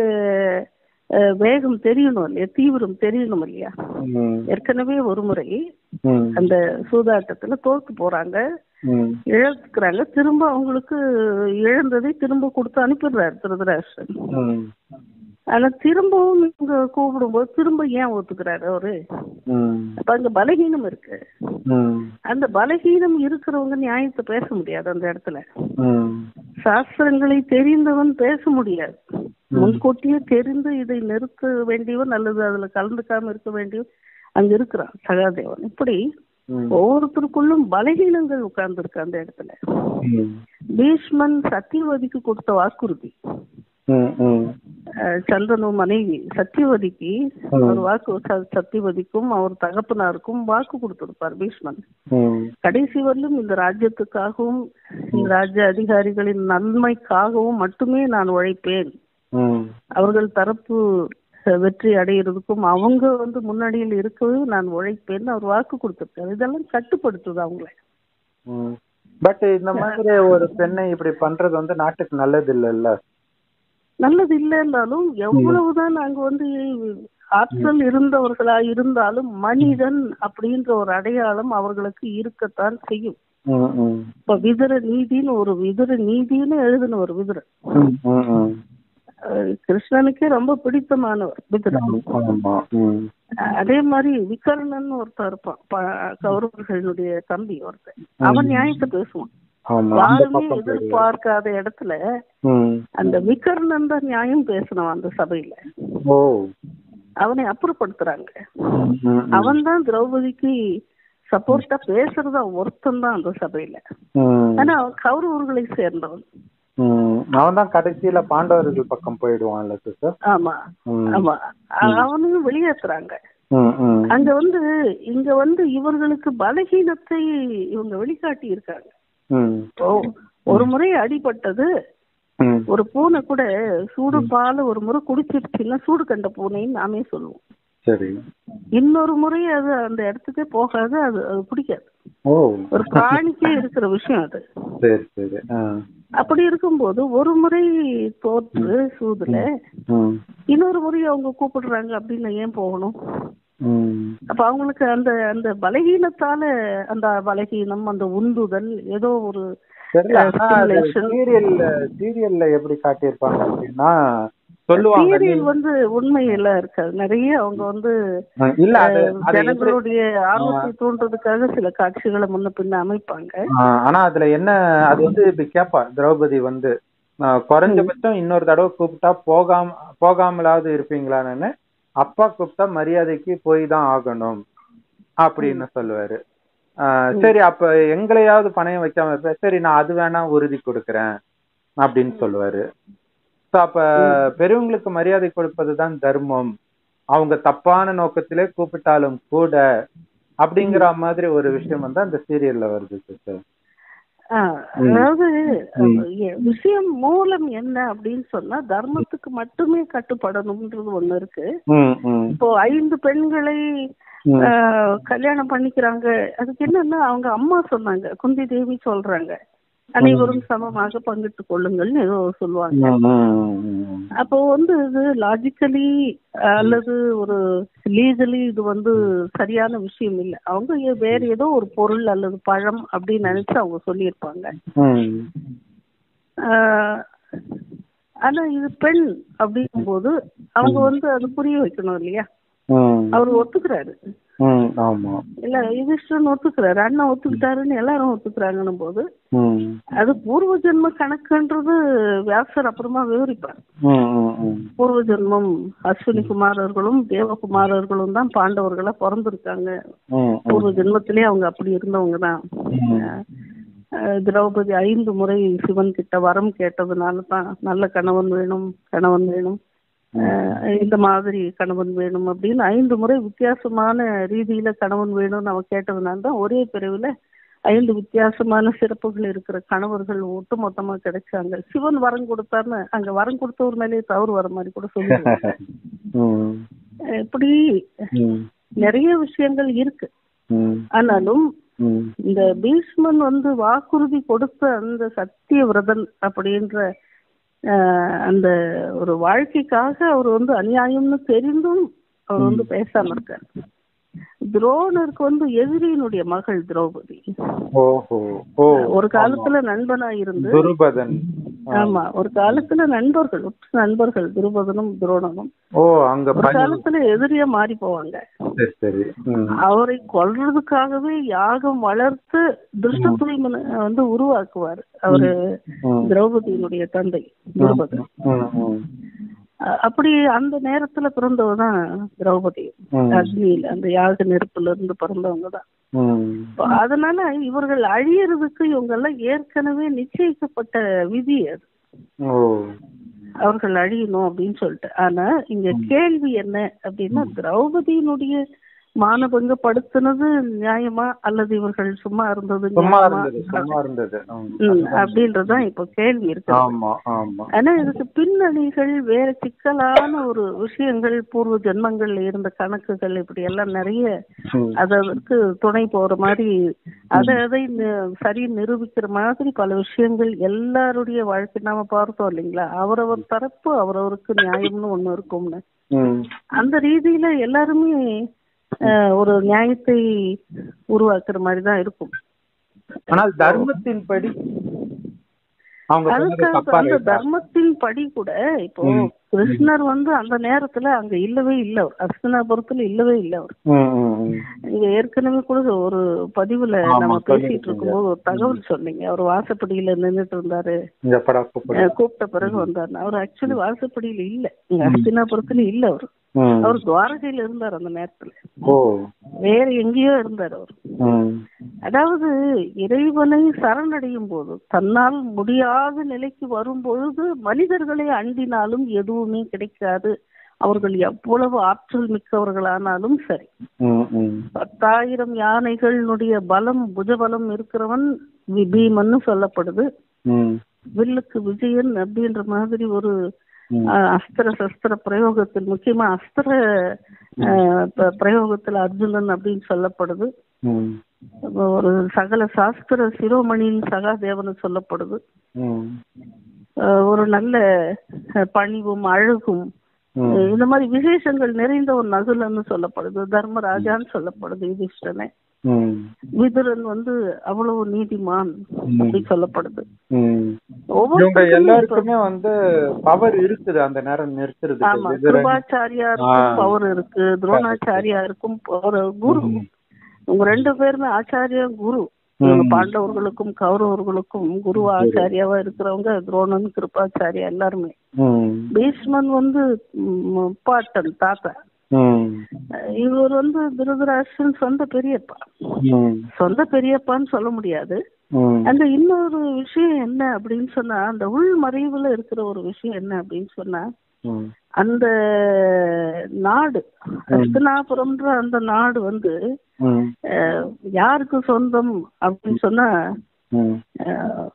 அஹ், வேகம் தெரியணும் இல்லையா தீவிரம் தெரியணும் இல்லையா ம், ஏற்கனவே ஒரு முறை ம், அந்த சூதாட்டத்துல தோத்து போறாங்க ம், இழக்கிறாங்க திரும்ப அவங்களுக்கு இழந்ததை திரும்ப கொடுத்து அனுப்பிடுறாரு திருதராஷ்டிரன் ம், ஆனா திரும்பவும் இவங்க கூப்பிடும்போது திரும்ப ஏன் ஒத்துக்கிறாரு அவரு ம், அப்ப அங்க பலகீனம் இருக்கு ம், அந்த பலகீனம் இருக்கிறவங்க நியாயத்தை பேச முடியாது அந்த இடத்துல ம், சாஸ்திரங்களை தெரிந்தவன் பேச முடியாது முன்கூட்டியே தெரிந்து இதை நிறுத்த வேண்டியவன் அல்லது அதுல கலந்துக்காம இருக்க வேண்டியவன் அங்க இருக்கிறான் சகாதேவன் இப்படி ம், ஒவ்வொருத்தருக்குள்ளும் பலகீனங்கள் உட்கார்ந்துருக்கு அந்த இடத்துல ம், பீஷ்மன் சத்தியவதிக்கு கொடுத்த வாக்குறுதி ம், ம், அஹ் சந்தனு மனைவி சத்தியவதிக்கு ம். ஒரு வாக்கு ச- சத்தியவதிக்கும் அவர் தகப்பனாருக்கும் வாக்கு கொடுத்திருப்பார் பீஷ்மன் ம், கடைசி வரலும் இந்த ராஜ்யத்துக்காகவும் இந்த ராஜ்ய அதிகாரிகளின் நன்மைக்காகவும் மட்டுமே நான் உழைப்பேன் ம், அவர்கள் தரப்பு அஹ், வெற்றி அடையிறதுக்கும் அவங்க வந்து முன்னாடியில் இருக்கவே நான் உழைப்பேன்னு அவர் வாக்கு கொடுத்திருக்காரு இதெல்லாம் கட்டுப்படுத்துது அவங்கள ம். பட் இந்த மாதிரி ஒரு பெண்ணை இப்படி பண்றது வந்து நாட்டுக்கு நல்லது இல்லைல்ல நல்லது இல்லைன்னாலும் எவ்வளவுதான் நாங்க வந்து ஆற்றல் இருந்தவர்களா இருந்தாலும் மனிதன் அப்படின்ற ஒரு அடையாளம் அவர்களுக்கு இருக்கத்தான் செய்யும் ம், ம், இப்ப விதுர நீதின்னு ஒரு விதுர நீதின்னு எழுதின ஒரு விதுரன் ம், ம், ம். அஹ் கிருஷ்ணனுக்கே ரொம்ப பிடித்தமானவர் விதுரன் ஆமா ம், அஹ் அதே மாதிரி விகர்ணன் ஒருத்தன் இருப்பான் ப- கௌரவர்களுடைய தம்பி ஒருத்தன் அவன் நியாயத்தை பேசுவான் ஆமா அந்த யாருமே பக்கம் போயிடுது. எதிர்பார்க்காத இடத்துல ம், அந்த விகர்ணன் தான் நியாயம் பேசினவன் அந்த சபையில ஓ அவனை அப்புறப்படுத்துறாங்க ம், ம், ம். அவன் தான் திரௌபதிக்கு சப்போர்ட்டா பேசுறதா ஒருத்தன் தான் அந்த சபையில ம், ஆனா அவன் கௌரவர்களை சேர்ந்தவன் ம். அவன் தான் கடைசியில பாண்டவர்கள் பக்கம் போயிடுவான்ல சிஸ்டர் ஆமா ஆமா அ- அவனையும் வெளியேத்துறாங்க அங்க வந்து இங்க வந்து இவர்களுக்கு பலகீனத்தை இவங்க வெளிக்காட்டி இருக்காங்க இப்போ ஒரு முறை அடிபட்டது ஒரு பூனை கூட சூடு பால் ஒரு முறை குடிச்சிருச்சுன்னா சூடு கண்ட பூனைன்னு நாமே சொல்லுவோம் சரி இன்னொரு முறை அது அந்த இடத்துக்கே போகாது அது அது பிடிக்காது ஓ ஒரு பிராணிக்கே இருக்கிற விஷயம் அது சரி சரி ஆ. அப்படி இருக்கும்போது ஒரு முறை தோற்று சூதுல ம், இன்னொரு முறை அவங்க கூப்பிடுறாங்க அப்படின்னு ஏன் போகணும் ம். அப்ப அவங்களுக்கு அந்த அந்த பலகீனத்தால அந்த பலகீனம் அந்த உந்துதல் ஏதோ ஒரு தெரியல ஆனா அது stimulation. சீரியல்ல சீரியல்ல எப்படி காட்டியிருப்பாங்க அப்படின்னா சொல்லுவாங்க சீரியல் வந்து உண்மையெல்லாம் இருக்காது நிறைய அவங்க வந்து ஆ, இல்ல அது அஹ், அது எப்படி ஜனங்களுடைய ஆர்வத்தை தூண்டுறதுக்காக சில காட்சிகளை முன்ன பின்ன அமைப்பாங்க ஆ, ஆனா அதுல என்ன அது வந்து இப்படி கேப்பா திரௌபதி வந்து ஆ, குறைஞ்சபட்சம் இன்னொரு தடவை கூப்பிட்டா போகாம போகாமலாவது இருப்பீங்களான்னு அப்பா கூப்பிட்டா மரியாதைக்கு போய் தான் ஆகணும் அப்படின்னு சொல்லுவாரு ஆ, சரி அப்ப எங்களையாவது பணையம் வைக்காம இருப்ப சரி நான் அது வேணா உறுதி கொடுக்கறேன் அப்படின்னு சொல்லுவாரு So, அப்ப பெரியவங்களுக்கு மரியாதை கொடுப்பதுதான் தர்மம் அவங்க தப்பான நோக்கத்திலே கூப்பிட்டாலும் கூட அப்படிங்கிற மாதிரி ஒரு விஷயம் வந்து அந்த சீரியல்ல வருது சிஸ்டர் ஆஹ், அதாவது எ- விஷயம் மூலம் என்ன அப்படின்னு சொன்னா தர்மத்துக்கு மட்டுமே கட்டுப்படணும்ன்றது ஒண்ணு இருக்கு ம் ம் இப்போ ஐந்து பெண்களை ம். ஆஹ், கல்யாணம் பண்ணிக்கிறாங்க அதுக்கு என்னன்னா அவங்க அம்மா சொன்னாங்க குந்தி தேவி சொல்றாங்க அனைவரும் சமமாக பங்கிட்டு கொள்ளுங்கள்னு ஏதோ சொல்லுவாங்க ம், ம், ம். அப்போ வந்து இது லாஜிக்கலி அல்லது ஒரு லீகலி இது வந்து சரியான விஷயம் இல்லை அவங்க ஏ- வேற ஏதோ ஒரு பொருள் அல்லது பழம் அப்படின்னு நினைச்சு அவங்க சொல்லியிருப்பாங்க ம். ஆஹ் ஆனா இது பெண் அப்படிங்கும்போது அவங்க வந்து அது புரிய வைக்கணும் இல்லையா ம். அவர் ஒத்துக்கிறாரு ம், ஆமா இல்ல யுதிஷ்டன் ஒத்துக்கிறாரு அண்ணன் ஒத்துக்கிட்டாருன்னு எல்லாரும் ஒத்துக்கிறாங்கன்னும் போது ம். அது பூர்வ ஜென்ம கணக்குன்றது வியாசர் அப்புறமா விவரிப்பார் ம், ம், ம். பூர்வ ஜென்மம் அஸ்வினி குமாரர்களும் தேவகுமாரர்களும் தான் பாண்டவர்களா பிறந்திருக்காங்க ம், ம். பூர்வ ஜென்மத்திலே அவங்க அப்படி இருந்தவங்க தான் அஹ் திரௌபதி ஐந்து முறை சிவன் கிட்ட வரம் கேட்டதுனால தான் நல்ல கணவன் வேணும் கணவன் வேணும் அஹ் இந்த மாதிரி கணவன் வேணும் அப்படின்னு ஐந்து முறை வித்தியாசமான ரீதியில கணவன் வேணும்னு அவ கேட்டதுனால தான் ஒரே பிரிவுல ஐந்து வித்தியாசமான சிறப்புகள் இருக்கிற கணவர்கள் ஒட்டு மொத்தமா கிடைச்சாங்க சிவன் வரம் கொடுத்தாருன்னு அங்க வரம் கொடுத்தவர் மேலேயே தவறு வர மாதிரி கூட சொல்லுவாங்க ம், இப்படி ம், நிறைய விஷயங்கள் இருக்கு ம். ஆனாலும் ம் இந்த பீஷ்மன் வந்து வாக்குறுதி கொடுத்த அந்த சத்தியவிரதன் அப்படின்ற ஆஹ், அந்த ஒரு வாழ்க்கைக்காக அவர் வந்து அநியாயம்னு தெரிந்தும் அவர் வந்து பேசாம இருக்கார் துரோணருக்கு வந்து எதிரியினுடைய மகள் திரௌபதி ஓஹோ ஓ ஒரு காலத்துல நண்பனா இருந்து துருபதன் ஆமா ஒரு காலத்துல நண்பர்கள் உற்ற நண்பர்கள் துருபதனும் துரோணனும் ஓ அங்க ஒரு பணி காலத்துல எதிரியா மாறி போவாங்க சரி சரி ம் அவரை கொல்றதுக்காகவே யாகம் வளர்த்து திருஷ்டத்துய்மனை வந்து உருவாக்குவார் அவரு ம். திரௌபதியினுடைய தந்தை துருபதன் ம் ம் அ- அப்படி அந்த நேரத்துல பிறந்தவ தான் திரௌபதி ம். அக்னியில அந்த யாக நெருப்புல இருந்து பிறந்தவங்க தான் ம் இப்ப அதனால இவர்கள் அழியறதுக்கு இவங்க எல்லாம் ஏற்கனவே நிச்சயிக்கப்பட்ட விதி அது ஓ அவர்கள் அழியணும் அப்படின்னு சொல்லிட்டு ஆனா இங்க கேள்வி என்ன அப்படின்னா திரௌபதியினுடைய மானபங்கப்படுத்தினது நியாயமா அல்லது இவர்கள் சும்மா இருந்தது சும்மா நியாயமா இருந்தது சும்மா இருந்தது ம். ம், அப்படின்றதுதான் இப்ப கேள்வி இருக்கு ஆமா ஆமா ஆனா இதுக்கு பின்னணிகள் வேற சிக்கலான ஒரு விஷயங்கள் பூர்வ ஜென்மங்கள்ல இருந்த கணக்குகள் இப்படி எல்லாம் நிறைய ம். அதற்கு துணை போற மாதிரி அதை அதை நி- சரி நிரூபிக்கிற மாதிரி பல விஷயங்கள் எல்லாருடைய வாழ்க்கை நாம பார்த்தோம் இல்லைங்களா அவரவர் தரப்பு அவரவருக்கு நியாயம்னு ஒண்ணு இருக்கும்னு ம் அந்த ரீதியில எல்லாருமே அஹ், ஒரு நியாயத்தை உருவாக்குற மாதிரி தான் இருக்கும் ஆனால் தர்மத்தின்படி அவங்க சொன்னது அதுக்காக தப்பா அந்த ரைட்டா? தர்மத்தின் படி கூட இப்போ கிருஷ்ணர் வந்து அந்த நேரத்துல அங்க இல்லவே இல்ல அவர் அஸ்தினாபுரத்துல இல்லவே இல்ல அவர் ம், ம், ம். நீங்க ஏற்கனவே கூட ஒரு பதிவுல ஆமா, நம்ம பேசிட்டு சொல்லிருக்கீங்க. இருக்கும்போது ஒரு தகவல் சொன்னீங்க அவர் வாசப்படியில நின்னுட்டு இருந்தாரு இங்க படா கூப்பிடு. அஹ் கூப்பிட்ட பிறகு வந்தாரு அவர் ஆக்சுவலி வாசப்படியில இல்ல இங்க அஸ்தினாபுரத்துல இல்ல அவர் ம். அவர் துவாரகையில இருந்தார் அந்த நேரத்துல ஓ வேற எங்கேயோ இருந்தார் அவர் ம். அதாவது இறைவனை சரணடையும் போது தன்னால் முடியாத நிலைக்கு வரும் பொழுது மனிதர்களை அண்டினாலும் எதுவுமே கிடைக்காது அவர்கள் எவ்வளவு ஆற்றல் மிக்கவர்களானாலும் சரி ம், ம். பத்தாயிரம் யானைகளினுடைய பலம் புஜபலம் இருக்கிறவன் வி- பீமன்னு சொல்லப்படுது ம். வில்லுக்கு விஜயன் அப்படின்ற மாதிரி ஒரு ம். அஹ், அஸ்திர சஸ்திர பிரயோகத்தில் முக்கியமா அஸ்திர அஹ், ப- பிரயோகத்துல அர்ஜுனன் அப்படின்னு சொல்லப்படுது ம். ஒரு சகல சாஸ்திர சிரோமணியின் சகாதேவன் சொல்லப்படுது ம். அஹ் ஒரு நல்ல அஹ், பணிவும் அழகும் ம். அஹ் இந்த மாதிரி விசேஷங்கள் நிறைந்த ஒரு நகுலன்னு சொல்லப்படுது தர்மராஜான்னு சொல்லப்படுது யுதிஷ்டனை ம். விதுரன் வந்து அவ்வளவு நீதிமான் அப்படி சொல்லப்படுது ம். இவங்க ஒவ்வொருத்தருக்குமே எல்லாருக்குமே வந்து பவர் இருக்குது அந்த நேரம் நிறுத்துறதுக்கு ஆமா விதுரன். கிருபாச்சாரியாருக்கும் ஆ. பவர் இருக்கு துரோணாச்சாரியாருக்கும் பவர் குரு ம். இவங்க ரெண்டு பேருமே ஆச்சாரியா குரு இவங்க பாண்டவர்களுக்கும் கௌரவர்களுக்கும் குரு ஆச்சாரியாவா இருக்கிறவங்க துரோணன் கிருபாச்சாரியா எல்லாருமே ம். பீஷ்மன் வந்து ம், பாட்டன் தாத்தா ம். இவர் வந்து திருதராஷ்டிரன் சொந்த பெரியப்பா ம். சொந்த பெரியப்பான்னு சொல்ல முடியாது ம். அந்த இன்னொரு விஷயம் என்ன அப்படின்னு சொன்னா அந்த உள் மறைவுல இருக்கிற ஒரு விஷயம் என்ன அப்படின்னு சொன்னா ம். அந்த நாடு ஹஸ்தினாபுரம்ன்ற அந்த நாடு வந்து ம். அஹ், யாருக்கு சொந்தம் அப்படின்னு சொன்னா ம். அஹ்,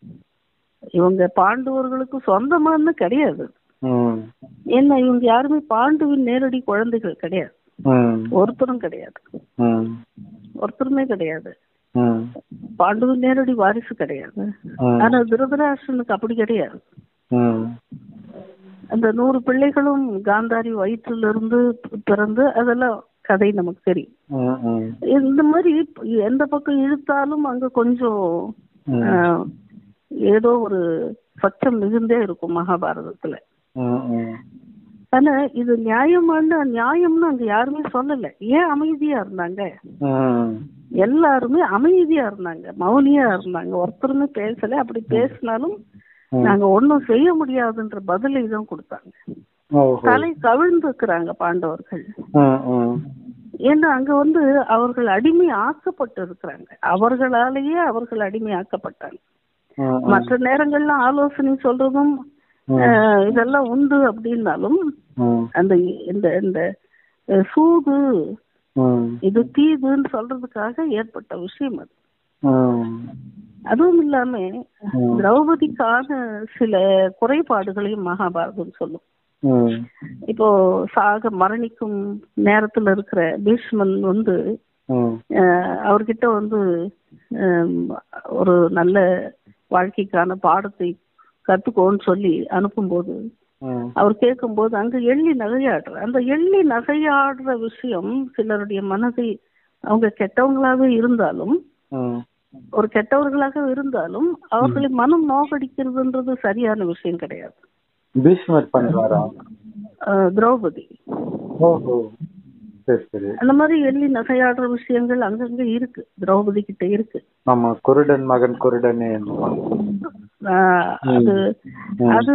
இவங்க பாண்டவர்களுக்கு சொந்தமான்னு கிடையாது ம். ஏன்னா இவங்க யாருமே பாண்டுவின் நேரடி குழந்தைகள் கிடையாது ம். ஒருத்தரும் கிடையாது ம். ஒருத்தருமே கிடையாது ம். பாண்டுவின் நேரடி வாரிசு கிடையாது ம். ஆனா திருதராஷ்டிரனுக்கு அப்படி கிடையாது ம். அந்த நூறு பிள்ளைகளும் காந்தாரி வயிற்றுல இருந்து பிறந்து அதெல்லாம் கதை நமக்கு தெரியும் ம். ம். இந்த மாதிரி எந்த பக்கம் இழுத்தாலும் அங்க கொஞ்சம் ம். ஆஹ், ஏதோ ஒரு சச்சம் மிகுந்தே இருக்கும் மகாபாரதத்துல ம். ம். ஆனா இது நியாயமான நியாயம்னு அங்க யாருமே சொல்லல ஏன் அமைதியா இருந்தாங்க ம். எல்லாருமே அமைதியா இருந்தாங்க மௌனியா இருந்தாங்க ஒருத்தருமே பேசல அப்படி பேசினாலும் ம். நாங்க ஒண்ணும் செய்ய முடியாதுன்ற பதிலை தான் கொடுத்தாங்க ஓஹோ. தலை கவிழ்ந்துக்கிறாங்க பாண்டவர்கள் ம். ம். ஏன்னா அங்க வந்து அவர்கள் அடிமை ஆக்கப்பட்டு இருக்கிறாங்க அவர்களாலேயே அவர்கள் அடிமை ஆக்கப்பட்டாங்க ம். மற்ற நேரங்கள்ல ஆலோசனை சொல்றதும் அஹ், இதெல்லாம் உண்டு அப்படின்னாலும் ம். அந்த இந்த இந்த அஹ், சூது ம். இது தீதுன்னு சொல்றதுக்காக ஏற்பட்ட விஷயம் அது ம். அதுவும் இல்லாம ம். திரௌபதிக்கான சில குறைபாடுகளையும் மகாபாரதம் சொல்லும் ம். இப்போ சாக மரணிக்கும் நேரத்துல இருக்கிற பீஷ்மன் வந்து ம் அஹ் அவர்கிட்ட வந்து ஹம், ஒரு நல்ல வாழ்க்கைக்கான பாடத்தை கத்துக்கோன்னு சொல்லி அனுப்பும்போது ம் அவர் கேட்கும்போது அங்க எள்ளி நகையாடுற அந்த எள்ளி நகையாடுற விஷயம் சிலருடைய மனதை அவங்க கெட்டவங்களாவே இருந்தாலும் ம் ஒரு கெட்டவர்களாக இருந்தாலும் அவர்களை மனம் நோகடிக்கிறதுன்றது சரியான விஷயம் கிடையாது பீஷ்மர் பண்றாரா அஹ் திரௌபதி ஓஹோ சரி சரி அந்த மாதிரி எள்ளி நகையாடுற விஷயங்கள் அங்கங்க இருக்கு திரௌபதி கிட்ட இருக்கு ஆமா குருடன் மகன் குருடனே என்னுவாங்க. ஆஹ் அது அது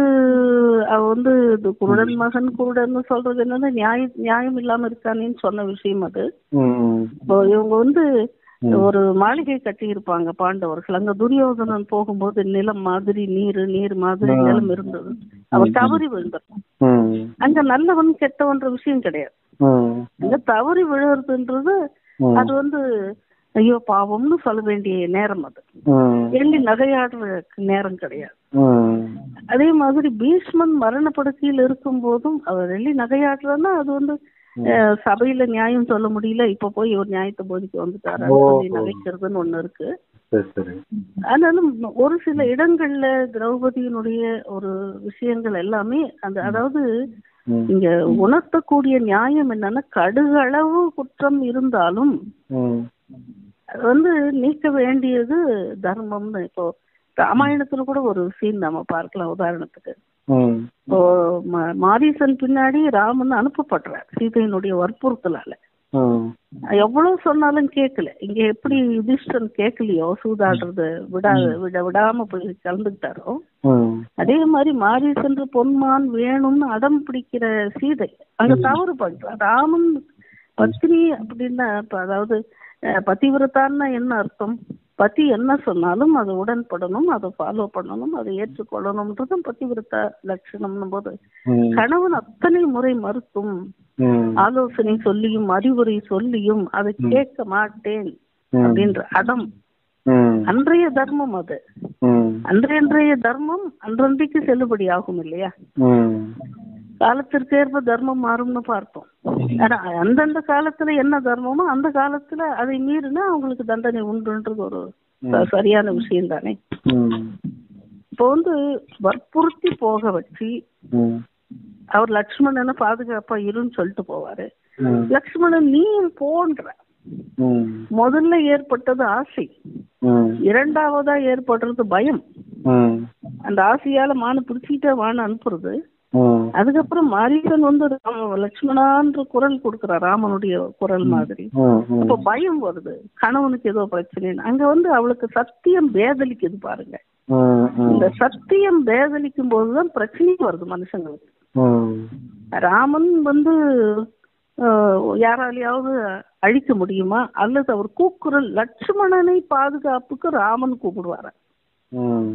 அவ வந்து இது குருடன் மகன் குருடன் சொல்றது என்னன்னா நியாயம் நியாயம் இல்லாம இருக்கானேன்னு சொன்ன விஷயம் அது ம் ம் இப்போ இவங்க வந்து ஒரு மாளிகை கட்டி இருப்பாங்க பாண்டவர்கள் அங்க துரியோதனன் போகும்போது நிலம் மாதிரி நீர் நீர் மாதிரி நிலம் இருந்தது அவர் தவறி விழுந்தார் ம் அங்க நல்லவன் கெட்டவன்ற விஷயம் கிடையாது ம் அங்க தவறி விழுறதுன்றது ம். அது வந்து ஐயோ பாவம்னு சொல்ல வேண்டிய நேரம் அது ம் எள்ளி நகையாடுற நேரம் கிடையாது ம் அதே மாதிரி பீஷ்மன் மரண படுக்கையில் இருக்கும் போதும் அவர் எள்ளி நகையாடுறதுன்னா அது வந்து அஹ், சபையில நியாயம் சொல்ல முடியல இப்ப போய் ஒரு நியாயத்தை போதிக்க வந்துட்டாரு சொல்லி நகைக்கிறதுன்னு ஒண்ணு இருக்கு சரி சரி ஆனாலும் ஒரு சில இடங்கள்ல திரௌபதியினுடைய ஒரு விஷயங்கள் எல்லாமே அந்த அதாவது ம் இங்க உணர்த்தக்கூடிய நியாயம் என்னன்னா கடுகளவு குற்றம் இருந்தாலும் ம் அது வந்து நீக்க வேண்டியது தர்மம்னு இப்போ ராமாயணத்துல கூட ஒரு சீன் நம்ம பார்க்கலாம் உதாரணத்துக்கு ம் இப்போ ம- மாரீசன் பின்னாடி ராமன் அனுப்பப்படுறார் சீதையினுடைய வற்புறுத்தலால ம் எவ்வளவு சொன்னாலும் கேட்கல இங்க எப்படி யுதிஷ்டன் கேட்கலையோ சூதாடுறத விடாத விட விடாம போய் கலந்துக்கிட்டாரோ ம் அதே மாதிரி மாரீசன்ற பொன்மான் வேணும்னு அடம் பிடிக்கிற சீதை அங்க தவறு பண்றா ராமன் பத்னி அப்படின்னா இப்ப அதாவது அஹ், பதிவிரதான்னா என்ன அர்த்தம் பதி என்ன சொன்னாலும் அதை உடன்படணும் அதை ஃபாலோ பண்ணணும் அதை ஏற்றுக்கொள்ளணும்ன்றதும் பதிவிரதா லட்சணம்னும் போது ம் கணவன் அத்தனை முறை மறுத்தும் ம் ஆலோசனை சொல்லியும் அறிவுரை சொல்லியும் அதை கேட்க மாட்டேன் ம். அப்படின்ற அடம் ம் அன்றைய தர்மம் அது ம் அன்றைய தர்மம் அன்றன்றைக்கு செல்லுபடி ஆகும் இல்லையா ம் காலத்திற்கேற்ப தர்மம் மாறும்னு பார்த்தோம் ஆனா அந்தந்த காலத்துல என்ன தர்மமோ அந்த காலத்துல அதை மீறினா அவங்களுக்கு தண்டனை உண்டுன்றது ஒரு ச- சரியான விஷயம் தானே ம் இப்போ வந்து வற்புறுத்தி போக வச்சு ம் அவர் லக்ஷ்மணனை பாதுகாப்பா இருன்னு சொல்லிட்டு போவாரு ம் லக்ஷ்மணன் நீயும் போன்ற ம் முதல்ல ஏற்பட்டது ஆசை ம் இரண்டாவதா ஏற்படுறது பயம் ம் அந்த ஆசையால மான பிடிச்சிக்கிட்டே வான்னு அனுப்புறது ம் அதுக்கப்புறம் மாரீசன் வந்து ராம லட்சுமணான்ற குரல் கொடுக்குறார் ராமனுடைய குரல் மாதிரி ம் ம் அப்ப பயம் வருது கணவனுக்கு ஏதோ பிரச்சனை அங்க வந்து அவளுக்கு சத்தியம் பேதலிக்குது பாருங்க ம் ம் இந்த சத்தியம் பேதலிக்கும் போதுதான் பிரச்சனையும் வருது மனுஷங்களுக்கு ம் ராமன் வந்து ஆஹ், யாராலையாவது அழிக்க முடியுமா அல்லது அவர் கூக்குரல் லட்சுமணனை பாதுகாப்புக்கு ராமன் கூப்பிடுவாரா ம்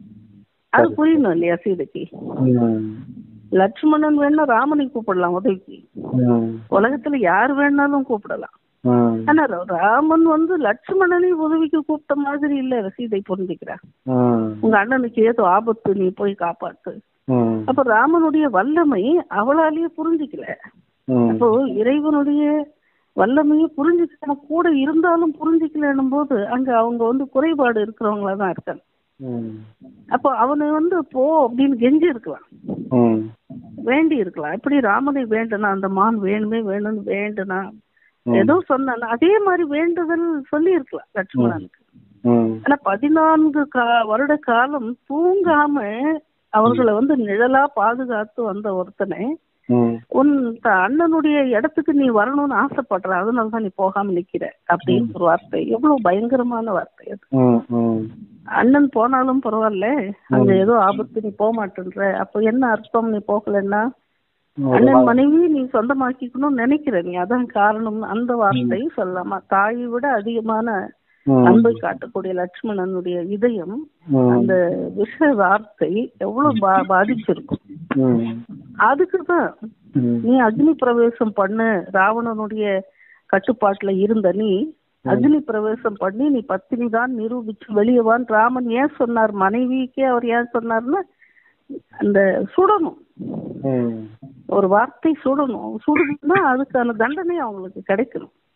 அது புரியணும் இல்லையா சீதைக்கு ம் லட்சுமணன் வேணா ராமனை கூப்பிடலாம் உதவிக்கு ம் உலகத்துல யார் வேணாலும் கூப்பிடலாம் ம் ஆனா ரா- ராமன் வந்து லட்சுமணனை உதவிக்கு கூப்பிட்ட மாதிரி இல்ல சீதை புரிஞ்சுக்கிறா ம் உங்க அண்ணனுக்கு ஏதோ ஆபத்து நீ போய் காப்பாத்து ம் அப்ப ராமனுடைய வல்லமை அவளாலேயே புரிஞ்சுக்கல ம் அப்போ இறைவனுடைய வல்லமையை புரிஞ்சுக்காம கூட இருந்தாலும் புரிஞ்சுக்கலன்னும் போது அங்க அவங்க வந்து குறைபாடு இருக்கிறவங்களா தான் இருக்காங்க ம் அப்போ அவனை வந்து போ அப்படின்னு கெஞ்சி இருக்கலாம் ம் வேண்டி இருக்கலாம் எப்படி ராமனை வேண்டனா அந்த மான் வேணுமே வேணும்னு வேண்டுனா ஏதோ சொன்னான் அதே மாதிரி வேண்டுதல் சொல்லி இருக்கலாம் லட்சுமணனுக்கு ம் ஆனா பதினான்கு கா வருட காலம் தூங்காம அவர்களை வந்து நிழலா பாதுகாத்து வந்த ஒருத்தனை ம் உன் த- அண்ணனுடைய இடத்துக்கு நீ வரணும்னு ஆசைப்படுற அதனாலதான் நீ போகாம நிக்கிற அப்படின்னு ஒரு வார்த்தை எவ்வளவு பயங்கரமான வார்த்தை அது ம் ம் அண்ணன் போனாலும் பரவாயில்ல அங்க ஏதோ ஆபத்து நீ போக மாட்டேன்ற அப்ப என்ன அர்த்தம் நீ போகலன்னா அண்ணன் மனைவி நீ சொந்தமாக்கிக்கணும்னு நினைக்கிற நீ அதான் காரணம் அந்த வார்த்தையை சொல்லலாமா தாயை விட அதிகமான ம் அன்பை காட்டக்கூடிய லட்சுமணனுடைய இதயம் ம் அந்த விஷ வார்த்தை எவ்வளவு பா- பாதிச்சிருக்கும் ம் அதுக்குதான் ம் நீ அக்னி பிரவேசம் பண்ணு ராவணனுடைய கட்டுப்பாட்டுல இருந்த நீ அக்னி பிரவேசம் பண்ணி நீ பத்தினி தான் நிரூபிச்சு வெளியவான் ராமன் ஏன் சொன்னார் மனைவிக்கே அவர் ஏன் சொன்னார்னா அந்த சுடணும் ம் ஒரு வார்த்தை சுடணும் சுடணும்னா அதுக்கான தண்டனை அவங்களுக்கு கிடைக்கணும்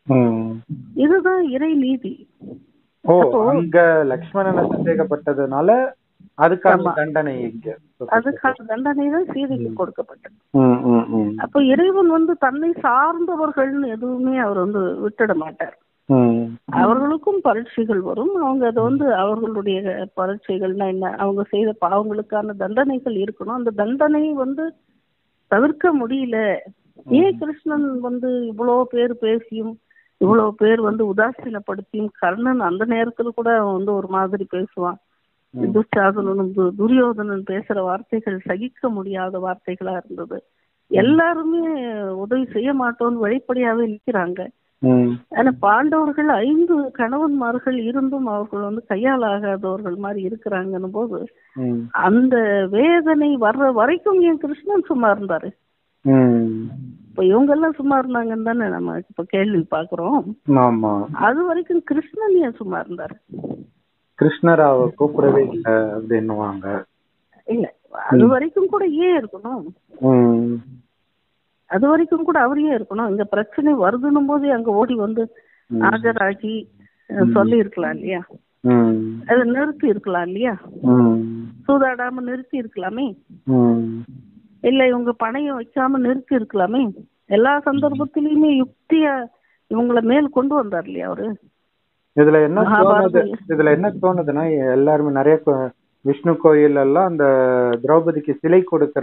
ம். இதுதான் இறை நீதி ஓ அப்போ- அங்க லக்ஷ்மணனை சந்தேகப்பட்டதுனால அதுக்கான ஆமா. தண்டனை இங்க அதுக்கான தண்டனை தான் சீதைக்கு கொடுக்கப்பட்டது ம், ம், ம். அப்ப இறைவன் வந்து தன்னை சார்ந்தவர்கள்னு எதுவுமே அவர் வந்து விட்டுட மாட்டார் ம். அவர்களுக்கும் பரீட்சைகள் வரும் அவங்க அதை வந்து அவர்களுடைய பரீட்சைகள்னா என்ன அவங்க செய்த பாவங்களுக்கான தண்டனைகள் இருக்கணும் அந்த தண்டனை வந்து தவிர்க்க முடியல ஏன் கிருஷ்ணன் வந்து இவ்வளவு பேர் பேசியும் இவ்வளவு பேர் வந்து உதாசீனப்படுத்தியும் கர்ணன் அந்த நேரத்துல கூட அவன் வந்து ஒரு மாதிரி பேசுவான் துச்சாதனனும் து- துரியோதனன் பேசுற வார்த்தைகள் சகிக்க முடியாத வார்த்தைகளா இருந்தது எல்லாருமே உதவி செய்ய மாட்டோம்னு வெளிப்படையாவே நிக்கிறாங்க ம். ஆனா பாண்டவர்கள் ஐந்து கணவன்மார்கள் இருந்தும் அவர்கள் வந்து கையாலாகாதவர்கள் மாதிரி இருக்கிறாங்கன்னும் போது ம். அந்த வேதனை வர்ற வரைக்கும் ஏன் கிருஷ்ணன் சும்மா இருந்தாரு ம். இப்ப இவங்க எல்லாம் சும்மா இருந்தாங்கன்னு தானே நம்ம இப்ப கேள்வி பாக்குறோம் ஆமா அது வரைக்கும் கிருஷ்ணன் ஏன் சும்மா இருந்தாரு கிருஷ்ணர் அவ கூப்பிடவே இல்லை அப்படின்னுவாங்க இல்ல அது வரைக்கும் கூட ஏன் இருக்கணும் ம். அது வரைக்கும் கூட அவர் ஏன் இருக்கணும் இங்க பிரச்சனை வருதுன்னும் போதே அங்க ஓடி வந்து ம். ஆஜராகி சொல்லி இருக்கலாம் இல்லையா ம். அதை நிறுத்தி இருக்கலாம் இல்லையா ம். சூதாடாம நிறுத்தி இருக்கலாமே ம். இல்ல இவங்க பணையம் வைக்காம நிறுத்தி இருக்கலாமே எல்லா சந்தர்ப்பத்திலயுமே யுக்தியா இவங்கள மேல் கொண்டு வந்தார் இல்லையா அவரு இதுல என்ன தோணுது மகாபாரதம். இதுல என்ன தோணுதுன்னா எல்லாருமே நிறைய கோ- விஷ்ணு கோயில் எல்லாம் அந்த திரௌபதிக்கு சிலை கொடுக்கிற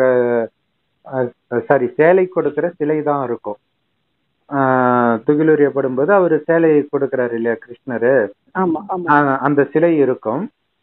சாரி சேலை கொடுக்கிற சிலை தான் இருக்கும் ஆஹ் துகிலுரியப்படும் போது அவரு சேலையை கொடுக்கிறாரு இல்லையா கிருஷ்ணரு ஆமா ஆமா ஆஹ் அந்த சிலை இருக்கும்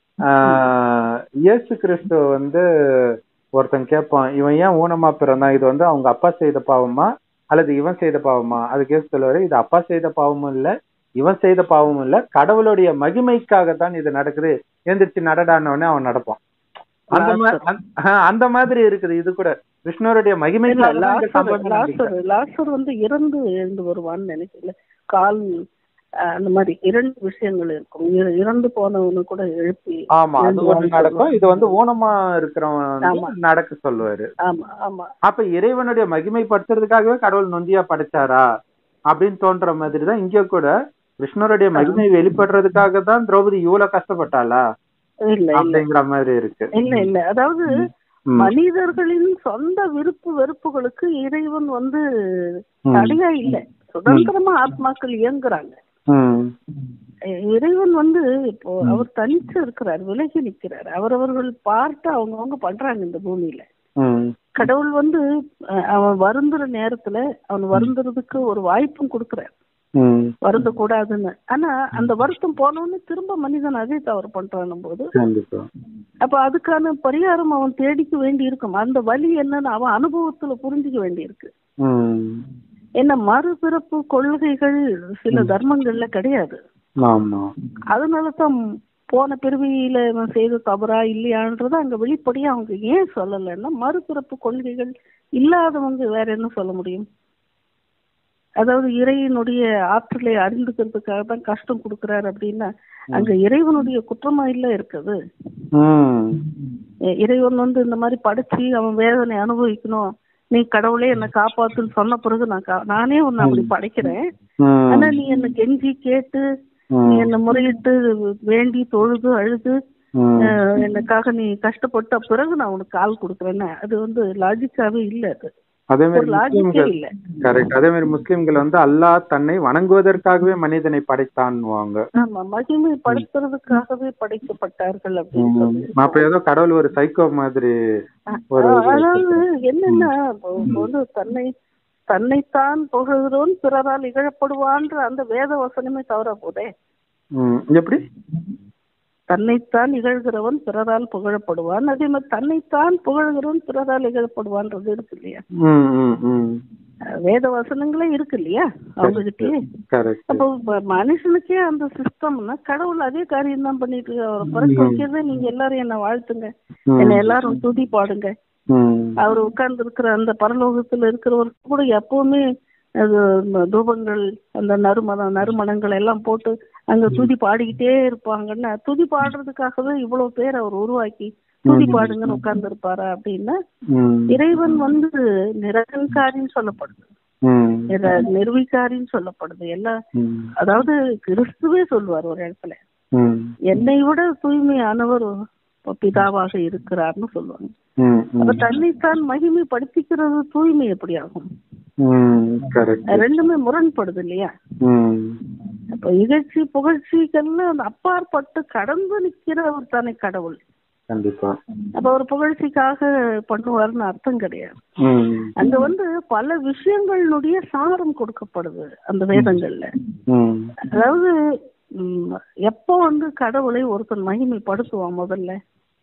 ஆஹ் இயேசு கிறிஸ்து வந்து ஒருத்தன் கேட்பான் இவன் ஏன் ஊனமா பிறந்தான் இது வந்து அவங்க அப்பா செய்த பாவமா அல்லது இவன் செய்த பாவமா அதுக்கு ஏசு சொல்லுவாரு இது அப்பா செய்த பாவமும் இல்ல இவன் செய்த பாவமும் இல்ல கடவுளுடைய மகிமைக்காக தான் இது நடக்குது எந்திரிச்சு நடடான உடனே அவன் நடப்பான் அந்த மா- அந்த- ஆஹ் அந்த மாதிரி இருக்குது இது கூட கிருஷ்ணருடைய இல்ல, மகிமைக்காக தான் இந்த லாசர் சம்பவம் நடக்குது. லாசர் லாசர் வந்து இறந்து எழுந்து வருவான்னு நினைக்கல கால் அஹ், அந்த மாதிரி இரண்டு விஷயங்கள் இருக்கும் இற- இறந்து போனவனு கூட எழுப்பி ஆமா அது எழுந்து ஒண்ணு வான்னு நடக்கும் இது வந்து ஊனமா இருக்கிறவன் ஆமா. வந்து நடக்க சொல்லுவாரு ஆமா ஆமா அப்ப இறைவனுடைய மகிமைப்படுத்துறதுக்காகவே கடவுள் நொந்தியா படைச்சாரா அப்படின்னு தோன்ற மாதிரி தான் இங்க கூட கிருஷ்ணருடைய மகிமை வெளிப்படுறதுக்காக தான் திரௌபதி இவ்வளவு கஷ்டப்பட்டாளா இல்ல இல்ல அப்படிங்கிற மாதிரி இருக்கு இல்ல இல்ல அதாவது ம். மனிதர்களின் சொந்த விருப்பு வெறுப்புகளுக்கு இறைவன் வந்து ம். தடையா இல்ல சுதந்திரமா ஆத்மாக்கள் இயங்குறாங்க ம். அஹ் இறைவன் வந்து இப்போ அவர் தனிச்சு இருக்கிறார் விலகி நிக்கிறார் அவரவர்கள் பார்த்து அவங்கவங்க பண்றாங்க இந்த பூமியில ம். கடவுள் வந்து அஹ், அவன் வருந்துற நேரத்துல அவன் வருந்துறதுக்கு ஒரு வாய்ப்பும் கொடுக்கிறார் ம். வருந்த கூடாதுன்னு ஆனா அந்த வருத்தம் போனோன்னு திரும்ப மனிதன் அதே தவறு பண்றான் போது கண்டிப்பா அப்ப அதுக்கான பரிகாரம் அவன் தேடிக்க வேண்டி இருக்கும் அந்த வலி என்னன்னு அவன் அனுபவத்துல புரிஞ்சுக்க வேண்டி இருக்கு ம். என்ன மறுபிறப்பு கொள்கைகள் சில தர்மங்கள்ல கிடையாது ஆமா அதனால தான் போன பிறவியில இவன் செய்த தவறா இல்லையான்றத அங்க வெளிப்படையா அவங்க ஏன் சொல்லலைன்னா மறுபிறப்பு கொள்கைகள் இல்லாதவங்க வேற என்ன சொல்ல முடியும் அதாவது இறைவனுடைய ஆற்றலை அறிந்துக்கிறதுக்காக தான் கஷ்டம் கொடுக்கறாரு அப்படின்னா அங்க இறைவனுடைய குற்றமா இல்ல இருக்குது ம். இ- இறைவன் வந்து இந்த மாதிரி படைச்சு அவன் வேதனை அனுபவிக்கணும் நீ கடவுளே என்னை காப்பாத்துன்னு சொன்ன பிறகு நான் கா- நானே உன்னை அப்படி படைக்கிறேன் ம். ஆனா நீ என்ன கெஞ்சி கேட்டு நீ என்ன முறையிட்டு வேண்டி தொழுது அழுது ம். அஹ், எனக்காக நீ கஷ்டப்பட்ட பிறகு நான் உனக்கு கால் கொடுக்குறேன்னு அது வந்து லாஜிக்காவே இல்ல அது அதே ஒரு மாதிரி லாஜிக்கே முஸ்லிம்கள் இல்ல கரெக்ட் அதே மாதிரி முஸ்லிம்கள் வந்து அல்லாஹ் தன்னை வணங்குவதற்காகவே மனிதனை படைத்தான்வாங்க ஆமா மகிமை படுத்துறதுக்காகவே படைக்கப்பட்டார்கள் அப்படின்னு சொல்லி அப்ப ஏதோ கடவுள் ஒரு சைக்கோ மாதிரி ஒரு அஹ், அதாவது என்னன்னா இப்போ இப்போ வந்து தன்னை தன்னைத்தான் புகழ்கிறோன் பிறரால் இகழப்படுவான்ற அந்த வேத வசனமே தவற போதே ம், எப்படி தன்னைத்தான் இகழ்கிறவன் பிறரால் புகழப்படுவான் அதே மாதிரி தன்னைத்தான் புகழ்கிறவன் பிறரால் இகழப்படுவான்றது இருக்கு இல்லையா ம், ம், ம். அஹ் வேத வசனங்களே இருக்கு இல்லையா அவங்ககிட்டயே கரெக்ட் அப்போ இப்ப மனுஷனுக்கே அந்த சிஸ்டம்னா கடவுள் அதே காரியம் தான் பண்ணிட்டு இருக்காரு. அவரை பிறக்க வைக்கிறதே நீங்க எல்லாரும் என்ன வாழ்த்துங்க ம். என்ன எல்லாரும் துதி பாடுங்க ம். அவர் உட்கார்ந்து இருக்கிற அந்த பரலோகத்துல இருக்கிறவருக்கு கூட எப்பவுமே அது ம- தூபங்கள் அந்த நறுமணம் நறுமணங்கள் எல்லாம் போட்டு அங்க துதி பாடிக்கிட்டே இருப்பாங்கன்னா துதி பாடுறதுக்காகவே இவ்வளவு பேர் அவர் உருவாக்கி துதி பாடுங்கன்னு உட்கார்ந்து இருப்பாரா அப்படின்னா ம். இறைவன் வந்து நிரகங்காரின்னு சொல்லப்படுது ம் இத நிர்விகாரின்னு சொல்லப்படுது எல்லாம் ம் அதாவது கிறிஸ்துவே சொல்லுவார் ஒரு இடத்துல ம் என்னை விட தூய்மையானவர் பிதாவாக இருக்கிறார்னு சொல்லுவாங்க ம் அப்ப தன்னைத்தான் மகிமைப்படுத்திக்கிறது தூய்மை எப்படி ஆகும் ம் கரெக்ட் ரெண்டுமே முரண்படுது இல்லையா ம் அப்ப இகழ்ச்சி புகழ்ச்சிக்கெல்லாம் அந்த அப்பாற்பட்டு கடந்து நிக்கிற அவர் தானே கடவுள் கண்டிப்பா அப்ப அவர் புகழ்ச்சிக்காக பண்ணுவாருன்னு அர்த்தம் கிடையாது ம் அங்க வந்து பல விஷயங்களுடைய சாரம் கொடுக்கப்படுது அந்த வேதங்கள்ல ம் அதாவது ம், எப்போ வந்து கடவுளை ஒருத்தன் மகிமைப்படுத்துவான் முதல்ல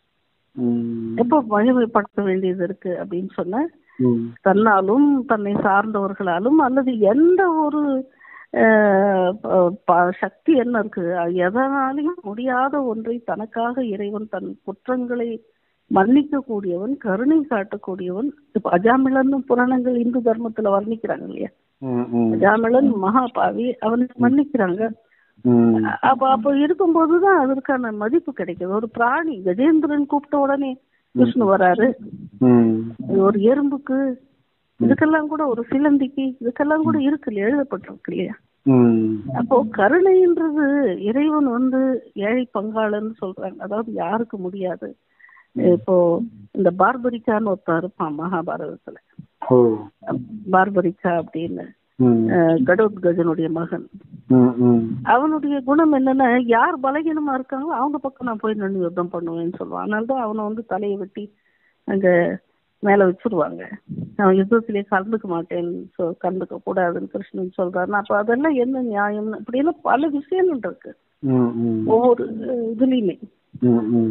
ம் எப்போ மகிமைப்படுத்த வேண்டியது இருக்கு அப்படின்னு சொன்ன ம் தன்னாலும் தன்னை சார்ந்தவர்களாலும் அல்லது எந்த ஒரு அஹ், ப- ப- சக்தி என்ன இருக்கு அது எதனாலையும் முடியாத ஒன்றை தனக்காக இறைவன் தன் குற்றங்களை மன்னிக்க கூடியவன் கருணை காட்டக்கூடியவன் இப்ப அஜாமிளன் புராணங்கள் இந்து தர்மத்துல வர்ணிக்கிறாங்க இல்லையா ம் ம் அஜாமிளன் மகாபாவி அவனை மன்னிக்கிறாங்க ம் அப்ப அப்ப இருக்கும்போதுதான் அதற்கான மதிப்பு கிடைக்குது ஒரு பிராணி கஜேந்திரன் கூப்பிட்ட உடனே விஷ்ணு வராரு ம் ஒரு எறும்புக்கு இதுக்கெல்லாம் கூட ஒரு சிலந்திக்கு இதுக்கெல்லாம் கூட இருக்கு இல்லையா எழுதப்பட்டிருக்கு இல்லையா ம் அப்போ கருணைன்றது இறைவன் வந்து ஏழை பங்காளன்னு சொல்றாங்க அதாவது யாருக்கு முடியாது இப்போ இந்த பார்பரிக்கான்னு ஒருத்தன் இருப்பான் மகாபாரதத்துல ஓ பார்பரிக்கா அப்படின்னு ம் அஹ், கடோத்கஜனுடைய மகன் ம் ம் அவனுடைய குணம் என்னன்னா யார் பலகீனமா இருக்காங்களோ அவங்க பக்கம் நான் போய் நின்று யுத்தம் பண்ணுவேன்னு சொல்லுவான் அதனாலதான் அவனை வந்து தலையை வெட்டி அங்க மேல வச்சிருவாங்க அவன் யுத்தத்திலே கலந்துக்க மாட்டேன்னு சொ கலந்துக்க கூடாதுன்னு கிருஷ்ணன் சொல்றாருன்னா அப்ப அதெல்லாம் என்ன நியாயம்னு இப்படி எல்லாம் பல விஷயங்கள் இருக்கு ம் ம் ஒவ்வொரு அஹ், இதுலயுமே ம் ம்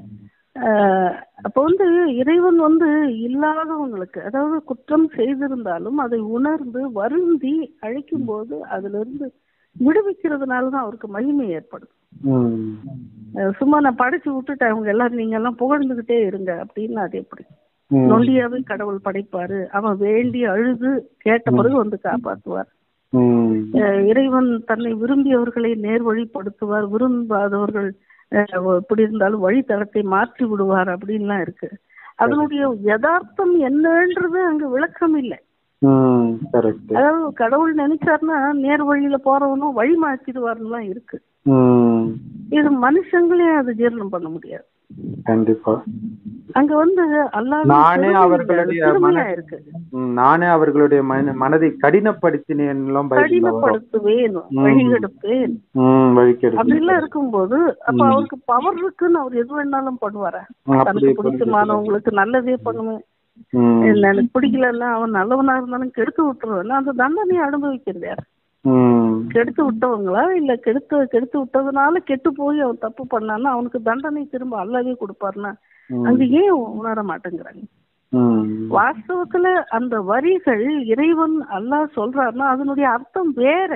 ஆஹ் அப்ப வந்து இறைவன் வந்து இல்லாதவங்களுக்கு அதாவது குற்றம் செய்திருந்தாலும் அதை உணர்ந்து வருந்தி அழைக்கும் போது அதுல இருந்து விடுவிக்கிறதுனால தான் அவருக்கு மகிமை ஏற்படும் ம் அஹ் சும்மா நான் படைச்சு விட்டுட்டேன் அவங்க எல்லாரும் நீங்க எல்லாம் புகழ்ந்துகிட்டே இருங்க அப்படின்னு அது எப்படி ம் நொண்டியாவே கடவுள் படைப்பாரு அவன் வேண்டி அழுது கேட்ட பிறகு வந்து காப்பாத்துவார் ம் அஹ் இறைவன் தன்னை விரும்பியவர்களை நேர்வழிப்படுத்துவார் விரும்பாதவர்கள் அஹ் எப்படி இருந்தாலும் வழித்தடத்தை மாற்றி விடுவார் அப்படின்லாம் இருக்கு அதனுடைய யதார்த்தம் என்னன்றது அங்க விளக்கம் இல்லை ம் கரெக்ட் அதாவது கடவுள் நினைச்சாருன்னா நேர் வழியில போறவனும் வழி மாத்திடுவாருலாம் இருக்கு ம் இது மனுஷங்களே அது ஜீரணம் பண்ண முடியாது கண்டிப்பா அங்க வந்து அல்லாஹ் நானே அவர்களுடைய பெருமையா மன- இருக்கு ம், நானே அவர்களுடைய மன மனதை கடினப்படுத்தினேன்லாம் பைபிள்ல வரும் கடினப்படுத்துவேன் ம். வழிகெடுப்பேன் ம் வழிக்கெடுத்து அப்படிலாம் இருக்கும்போது அப்ப அவருக்கு பவர் இருக்குன்னு அவர் எது வேணாலும் பண்ணுவாரா அப்படி தனக்கு பிடிச்சமானவங்களுக்கு நல்லதே பண்ணுவேன் ம் எனக்கு பிடிக்கலன்னா அவன் நல்லவனா இருந்தாலும் கெடுத்து விட்டுருவேன் அந்த தண்டனையை அனுபவிக்கிறது யார் ம் கெடுத்து விட்டவங்களா இல்ல கெடுத்து கெடுத்து விட்டதுனால கெட்டு போய் அவன் தப்பு பண்ணான்னா அவனுக்கு தண்டனை திரும்ப அல்லாவே கொடுப்பாருன்னா அங்க ஏன் உணர மாட்டேங்கிறாங்க ம் வாஸ்தவத்துல அந்த வரிகள் இறைவன் அல்லாஹ் சொல்றாருன்னா அதனுடைய அர்த்தம் வேற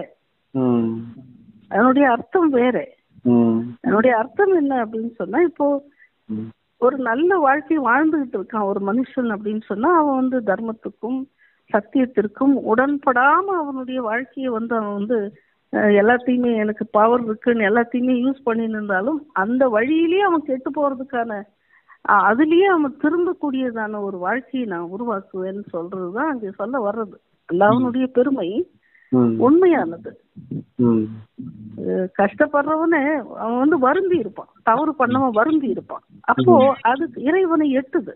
ம் அதனுடைய அர்த்தம் வேற ம் அதனுடைய அர்த்தம் என்ன அப்படின்னு சொன்னா இப்போ ம் ஒரு நல்ல வாழ்க்கை வாழ்ந்துகிட்டு இருக்கான் ஒரு மனுஷன் அப்படின்னு சொன்னா அவன் வந்து தர்மத்துக்கும் சத்தியத்திற்கும் உடன்படாம அவனுடைய வாழ்க்கையை வந்து அவன் வந்து அஹ், எல்லாத்தையுமே எனக்கு பவர் இருக்குன்னு எல்லாத்தையுமே யூஸ் பண்ணின்னு இருந்தாலும் அந்த வழியிலேயே அவன் கெட்டு போறதுக்கான அஹ், அதுலயே அவன் திரும்பக்கூடியதான ஒரு வாழ்க்கையை நான் உருவாக்குவேன்னு சொல்றதுதான் அங்க சொல்ல வர்றது அல்லாஹ்வுடைய பெருமை ம் உண்மையானது ம் அஹ் கஷ்டப்படுறவனே அவன் வந்து வருந்தி இருப்பான் தவறு பண்ணவன் வருந்தி இருப்பான் அப்போ அது இறைவனை எட்டுது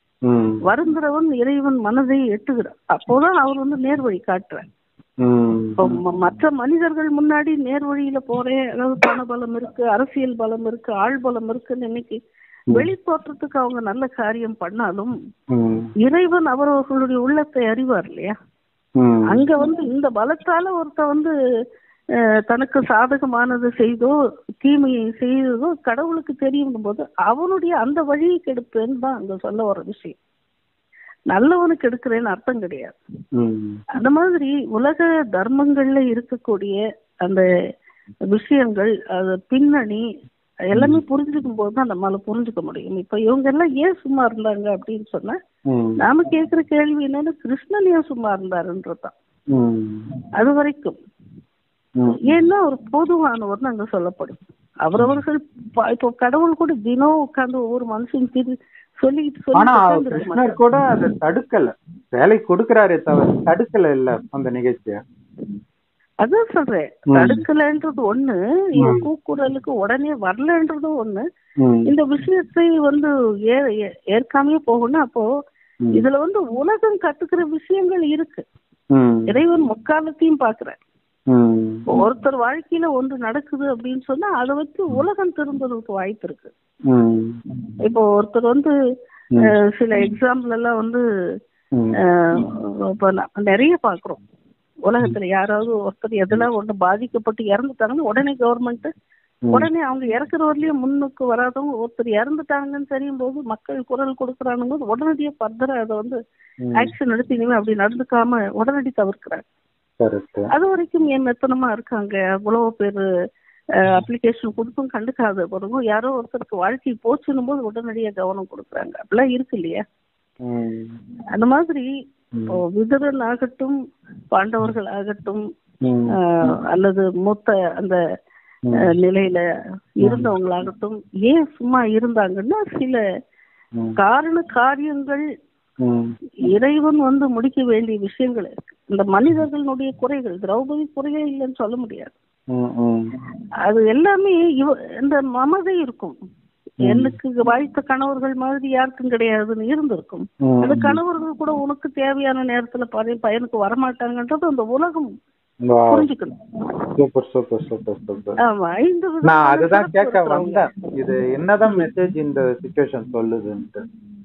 ம் வருந்துறவன் இறைவன் மனதை எட்டுகிறான் அப்போதான் அவர் வந்து நேர்வழி காட்டுறார் ம் இப்போ ம- மற்ற மனிதர்கள் முன்னாடி நேர்வழியில போறேன் அதாவது பண பலம் இருக்கு அரசியல் பலம் இருக்கு ஆள் பலம் இருக்குன்னு இன்னைக்கு வெளி தோற்றத்துக்கு அவங்க நல்ல காரியம் பண்ணாலும் ம் இறைவன் அவரவர்களுடைய உள்ளத்தை அறிவார் இல்லையா ம் அங்க வந்து இந்த பலத்தால ஒருத்த வந்து அஹ், தனக்கு சாதகமானது செய்தோ தீமையை செய்ததோ கடவுளுக்கு தெரியும் போது அவனுடைய அந்த வழியை கெடுப்பேன்னு தான் அங்க சொல்ல வர விஷயம் நல்லவனுக்கு எடுக்கிறேன்னு அர்த்தம் கிடையாது ம் அந்த மாதிரி உலக தர்மங்கள்ல இருக்கக்கூடிய அந்த விஷயங்கள் அது பின்னணி எல்லாமே புரிஞ்சுக்கும் போது தான் நம்மளால புரிஞ்சுக்க முடியும் இப்ப இவங்க எல்லாம் ஏன் சும்மா இருந்தாங்க அப்படின்னு சொன்னா ம் நாம கேக்குற கேள்வி என்னன்னா கிருஷ்ணன் ஏன் சும்மா இருந்தாருன்றதுதான் ம் அது வரைக்கும் ம் ஏன்னா ஒரு பொதுவானவர்னு அங்க சொல்லப்படும் அவரவர்கள் ப- இப்போ கடவுள் கூட தினம் உட்கார்ந்து ஒவ்வொரு மனுஷன் திரு சொல்லிட்டு ஆனா சொல்லி கிருஷ்ணர் கூட அதை தடுக்கல வேலை கொடுக்கறாரே தவிர தடுக்கல இல்ல அந்த நிகழ்ச்சிய அதான் சொல்றேன் ம். தடுக்கலன்றது ஒண்ணு இவன் ம். கூக்குரலுக்கு உடனே வரலன்றதும் ஒண்ணு ம், இந்த விஷயத்தை வந்து ஏ- ஏ- ஏற்காமையே போகணும் அப்போ ம், இதுல வந்து உலகம் கத்துக்கிற விஷயங்கள் இருக்கு ம், இறைவன் முக்காலத்தையும் பாக்குறேன் ம், ஒருத்தர் வாழ்க்கையில ஒன்று நடக்குது அப்படின்னு சொன்னா அதை வச்சு உலகம் திரும்புறதுக்கு வாய்ப்பு இருக்கு ம், இப்போ ஒருத்தர் வந்து ம். அஹ், சில எக்ஸாம்பிள் எல்லாம் வந்து ம், அஹ், இப்ப ந- நிறைய பாக்குறோம் உலகத்துல யாராவது ஒருத்தர் எதுல ஒண்ணு பாதிக்கப்பட்டு இறந்துட்டாங்கன்னா உடனே கவர்மெண்ட் ம். உடனே அவங்க இறக்குற வரலையும் முன்னுக்கு வராதவங்க ஒருத்தர் இறந்துட்டாங்கன்னு தெரியும் போது மக்கள் குரல் கொடுக்கறானுங்க போது உடனடியா ஃபர்தரா அதை வந்து ம். ஆக்ஷன் எடுத்து இனிமே அப்படி நடந்துக்காம உடனடி தவிர்க்கிறாங்க correct. அது வரைக்கும் என் மெத்தனமா இருக்காங்க அவ்வளவு பேரு அப்ளிகேஷன் கொடுத்தும் கண்டுக்காத பிறகும் யாரோ ஒருத்தருக்கு வாழ்க்கை போச்சுன்னும் போது உடனடியா கவனம் கொடுக்குறாங்க அப்படிலாம் இருக்கு இல்லையா ம், அந்த மாதிரி ம், இப்போ விதுரன் ஆகட்டும் பாண்டவர்கள் ஆகட்டும் ம், ஆஹ், அல்லது மூத்த அந்த ஆஹ், நிலையில இருந்தவங்களாகட்டும் ஏன் சும்மா இருந்தாங்கன்னா சில ம், காரண காரியங்கள் ம், இறைவன் வந்து முடிக்க வேண்டிய விஷயங்கள் இருக்கு இந்த மனிதர்களுடைய குறைகள் திரௌபதி குறையே இல்லைன்னு சொல்ல முடியாது ம், ம், அது எல்லாமே இவ இந்த மமதை இருக்கும் எனக்கு வாய்த்த கணவர்கள் மாதிரி யாருக்கும் கிடையாதுன்னு இருந்திருக்கும் ம். அந்த கணவர்கள் கூட உனக்கு தேவையான நேரத்துல பய- பையனுக்கு வரமாட்டாங்கன்றது அந்த உலகம் Wow. புரிஞ்சுக்கணும் சூப்பர் சூப்பர் சூப்பர் சூப்பர் ஆமா ஐந்து விதமான நான் அதுதான் சிறப்பு கேட்க இருக்கிறவங்க. வந்தேன் இது என்னதான் மெசேஜ் இந்த சுச்சுவேஷன் சொல்லுதுன்ட்டு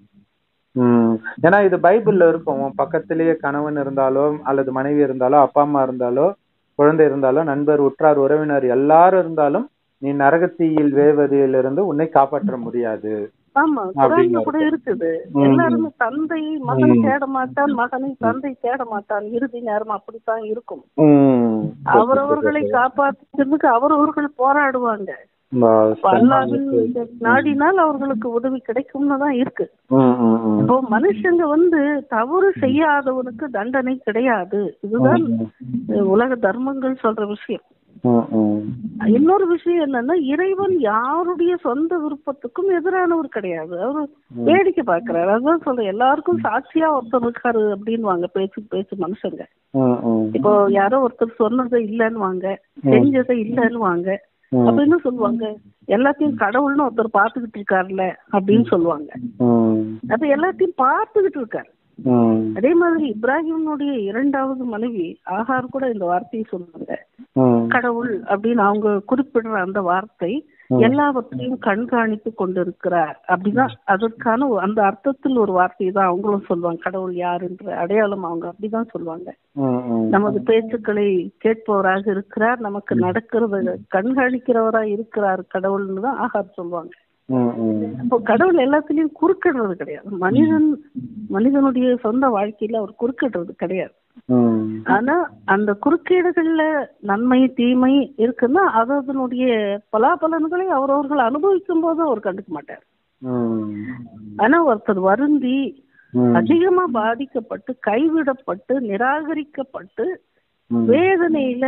ம் ஏன்னா இது பைபிள்ல இருக்கும் உன் பக்கத்திலேயே கணவன் இருந்தாலோ அல்லது மனைவி இருந்தாலோ அப்பா அம்மா இருந்தாலோ குழந்தை இருந்தாலோ நண்பர் உற்றார் உறவினர் எல்லாரும் இருந்தாலும் நீ நரகத்தீயில் வேவதிலிருந்து உன்னை காப்பாற்ற முடியாது ஆமா அப்படின்னு குரான்ல கூட இருக்குது ம். எல்லாருமே தந்தை மகன் ம். தேட மாட்டான் மகனை தந்தை தேட மாட்டான் இறுதி நேரம் அப்படித்தான் இருக்கும் ம். அவரவர்களை காப்பாற்றுறதுக்கு அவரவர்கள் போராடுவாங்க பா- அல்லாவின் நாடினால் அவர்களுக்கு உதவி கிடைக்கும்னு தான் இருக்கு ம், ம், ம். இப்போ மனுஷங்க வந்து தவறு செய்யாதவனுக்கு தண்டனை கிடையாது இதுதான் அஹ், உலக தர்மங்கள் சொல்ற விஷயம் ம், ம். இன்னொரு விஷயம் என்னன்னா இறைவன் யாருடைய சொந்த விருப்பத்துக்கும் எதிரானவர் கிடையாது அவரு வேடிக்கை பாக்குறாரு அதான் சொல்றேன் எல்லாருக்கும் சாட்சியா ஒருத்தர் இருக்காரு அப்படின்வாங்க பேச்சு பேச்சு மனுஷங்க ம், ம். இப்போ யாரோ ஒருத்தர் சொன்னதை இல்லைன்னு வாங்க செஞ்சதை இல்லைன்னு வாங்க ம். அப்படின்னு சொல்லுவாங்க எல்லாத்தையும் கடவுள்னு ஒருத்தர் பாத்துக்கிட்டு இருக்காருல்ல அப்படின்னு சொல்லுவாங்க ம், அது எல்லாத்தையும் பார்த்துக்கிட்டு இருக்காரு ம், அதே மாதிரி இப்ராஹிமுடைய இரண்டாவது மனைவி ஆகார் கூட இந்த வார்த்தையை சொல்லுவாங்க ம். கடவுள் அப்படின்னு அவங்க குறிப்பிடுற அந்த வார்த்தை எல்லாவற்றையும் கண்காணித்து கொண்டிருக்கிறார் அப்படிதான் அதற்கான ஒரு- அந்த அர்த்தத்தில் ஒரு வார்த்தை தான் அவங்களும் சொல்லுவாங்க கடவுள் யாருன்ற அடையாளம் அவங்க அப்படிதான் சொல்லுவாங்க ம், ம். நமது பேச்சுக்களை கேட்பவராக இருக்கிறார் நமக்கு நடக்கிறத கண்காணிக்கிறவரா இருக்கிறார் கடவுள்னு தான் ஆகார் சொல்லுவாங்க ம், ம். அப்போ கடவுள் எல்லாத்துலயும் குறுக்கிடுறது கிடையாது மனிதன் மனிதனுடைய சொந்த வாழ்க்கையில அவர் குறுக்கிடுறது கிடையாது ம். ஆனா அந்த குறுக்கீடுகள்ல நன்மை தீமை இருக்குன்னா அது அதனுடைய பலாபலன்களை அவரவர்கள் அனுபவிக்கும் போது அவர் கண்டுக்க மாட்டார் ம். ஆனா ஒருத்தர் வருந்தி ம். அதிகமா பாதிக்கப்பட்டு கைவிடப்பட்டு நிராகரிக்கப்பட்டு ம். வேதனையில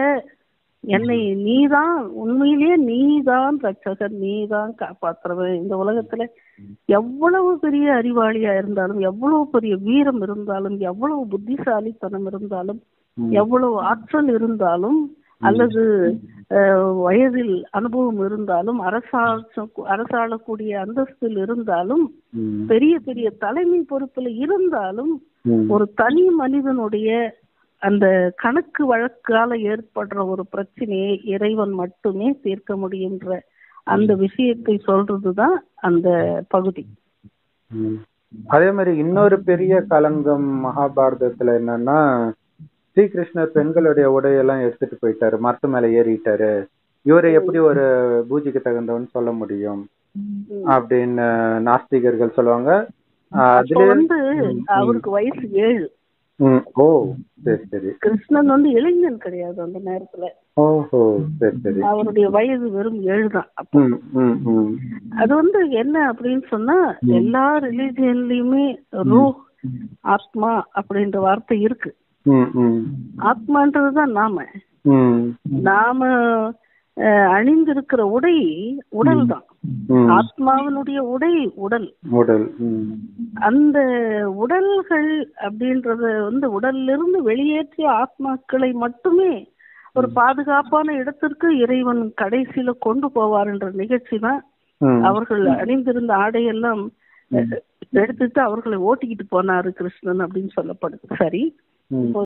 என்னை நீதான் உண்மையிலேயே நீதான் ரட்சகர் நீதான் காப்பாத்துறவன் இந்த உலகத்துல எவ்வளவு பெரிய அறிவாளியா இருந்தாலும் எவ்வளவு பெரிய வீரம் இருந்தாலும் எவ்வளவு புத்திசாலித்தனம் இருந்தாலும் எவ்வளவு ஆற்றல் இருந்தாலும் அல்லது அஹ், வயதில் அனுபவம் இருந்தாலும் அரசாள அரசாளக்கூடிய அந்தஸ்தில் இருந்தாலும் ம். பெரிய பெரிய தலைமை பொறுப்புல இருந்தாலும் ம். ஒரு தனி மனிதனுடைய அந்த கணக்கு வழக்கால ஏற்படுற ஒரு பிரச்சனையை இறைவன் மட்டுமே தீர்க்க முடியுன்ற அந்த விஷயத்தை சொல்றதுதான் அந்த பகுதி ம். அதே மாதிரி இன்னொரு பெரிய கலங்கம் மகாபாரதத்துல என்னன்னா ஸ்ரீகிருஷ்ணர் பெண்களுடைய உடையெல்லாம் எடுத்துட்டு போயிட்டாரு மரத்து மேல ஏறிட்டாரு இவரை எப்படி ஒரு பூஜைக்கு தகுந்தவன்னு சொல்ல முடியும் அப்படின்னு நாஸ்திகர்கள் சொல்லுவாங்க ஆஹ் அப்ப அதுல வந்து அவருக்கு வயசு ஏழு ம், ஓ சரி சரி கிருஷ்ணன் வந்து இளைஞன் கிடையாது அந்த நேரத்துல ஓஹோ சரி சரி அவருடைய வயது வெறும் ஏழு தான் அப்ப ம், ம், ம். அது வந்து என்ன அப்படின்னு சொன்னா எல்லா ரிலிஜியன்லயுமே ரூ ஆத்மா அப்படின்ற வார்த்தை இருக்கு ம், ம். ஆத்மான்றதுதான் நாம ம், நாம அஹ், அணிந்திருக்கிற உடை உடல் தான் ம். ஆத்மாவினுடைய உடை உடல் உடல் ம். அந்த உடல்கள் அப்படின்றத வந்து உடல்ல இருந்து வெளியேற்றிய ஆத்மாக்களை மட்டுமே ஒரு பாதுகாப்பான இடத்திற்கு இறைவன் கடைசியில கொண்டு போவார் என்ற நிகழ்ச்சி தான் ம். அவர்கள் அணிந்திருந்த ஆடையெல்லாம் அஹ், எடுத்துட்டு அவர்களை ஓட்டிக்கிட்டு போனாரு கிருஷ்ணன் அப்படின்னு சொல்லப்படுது சரி ம்.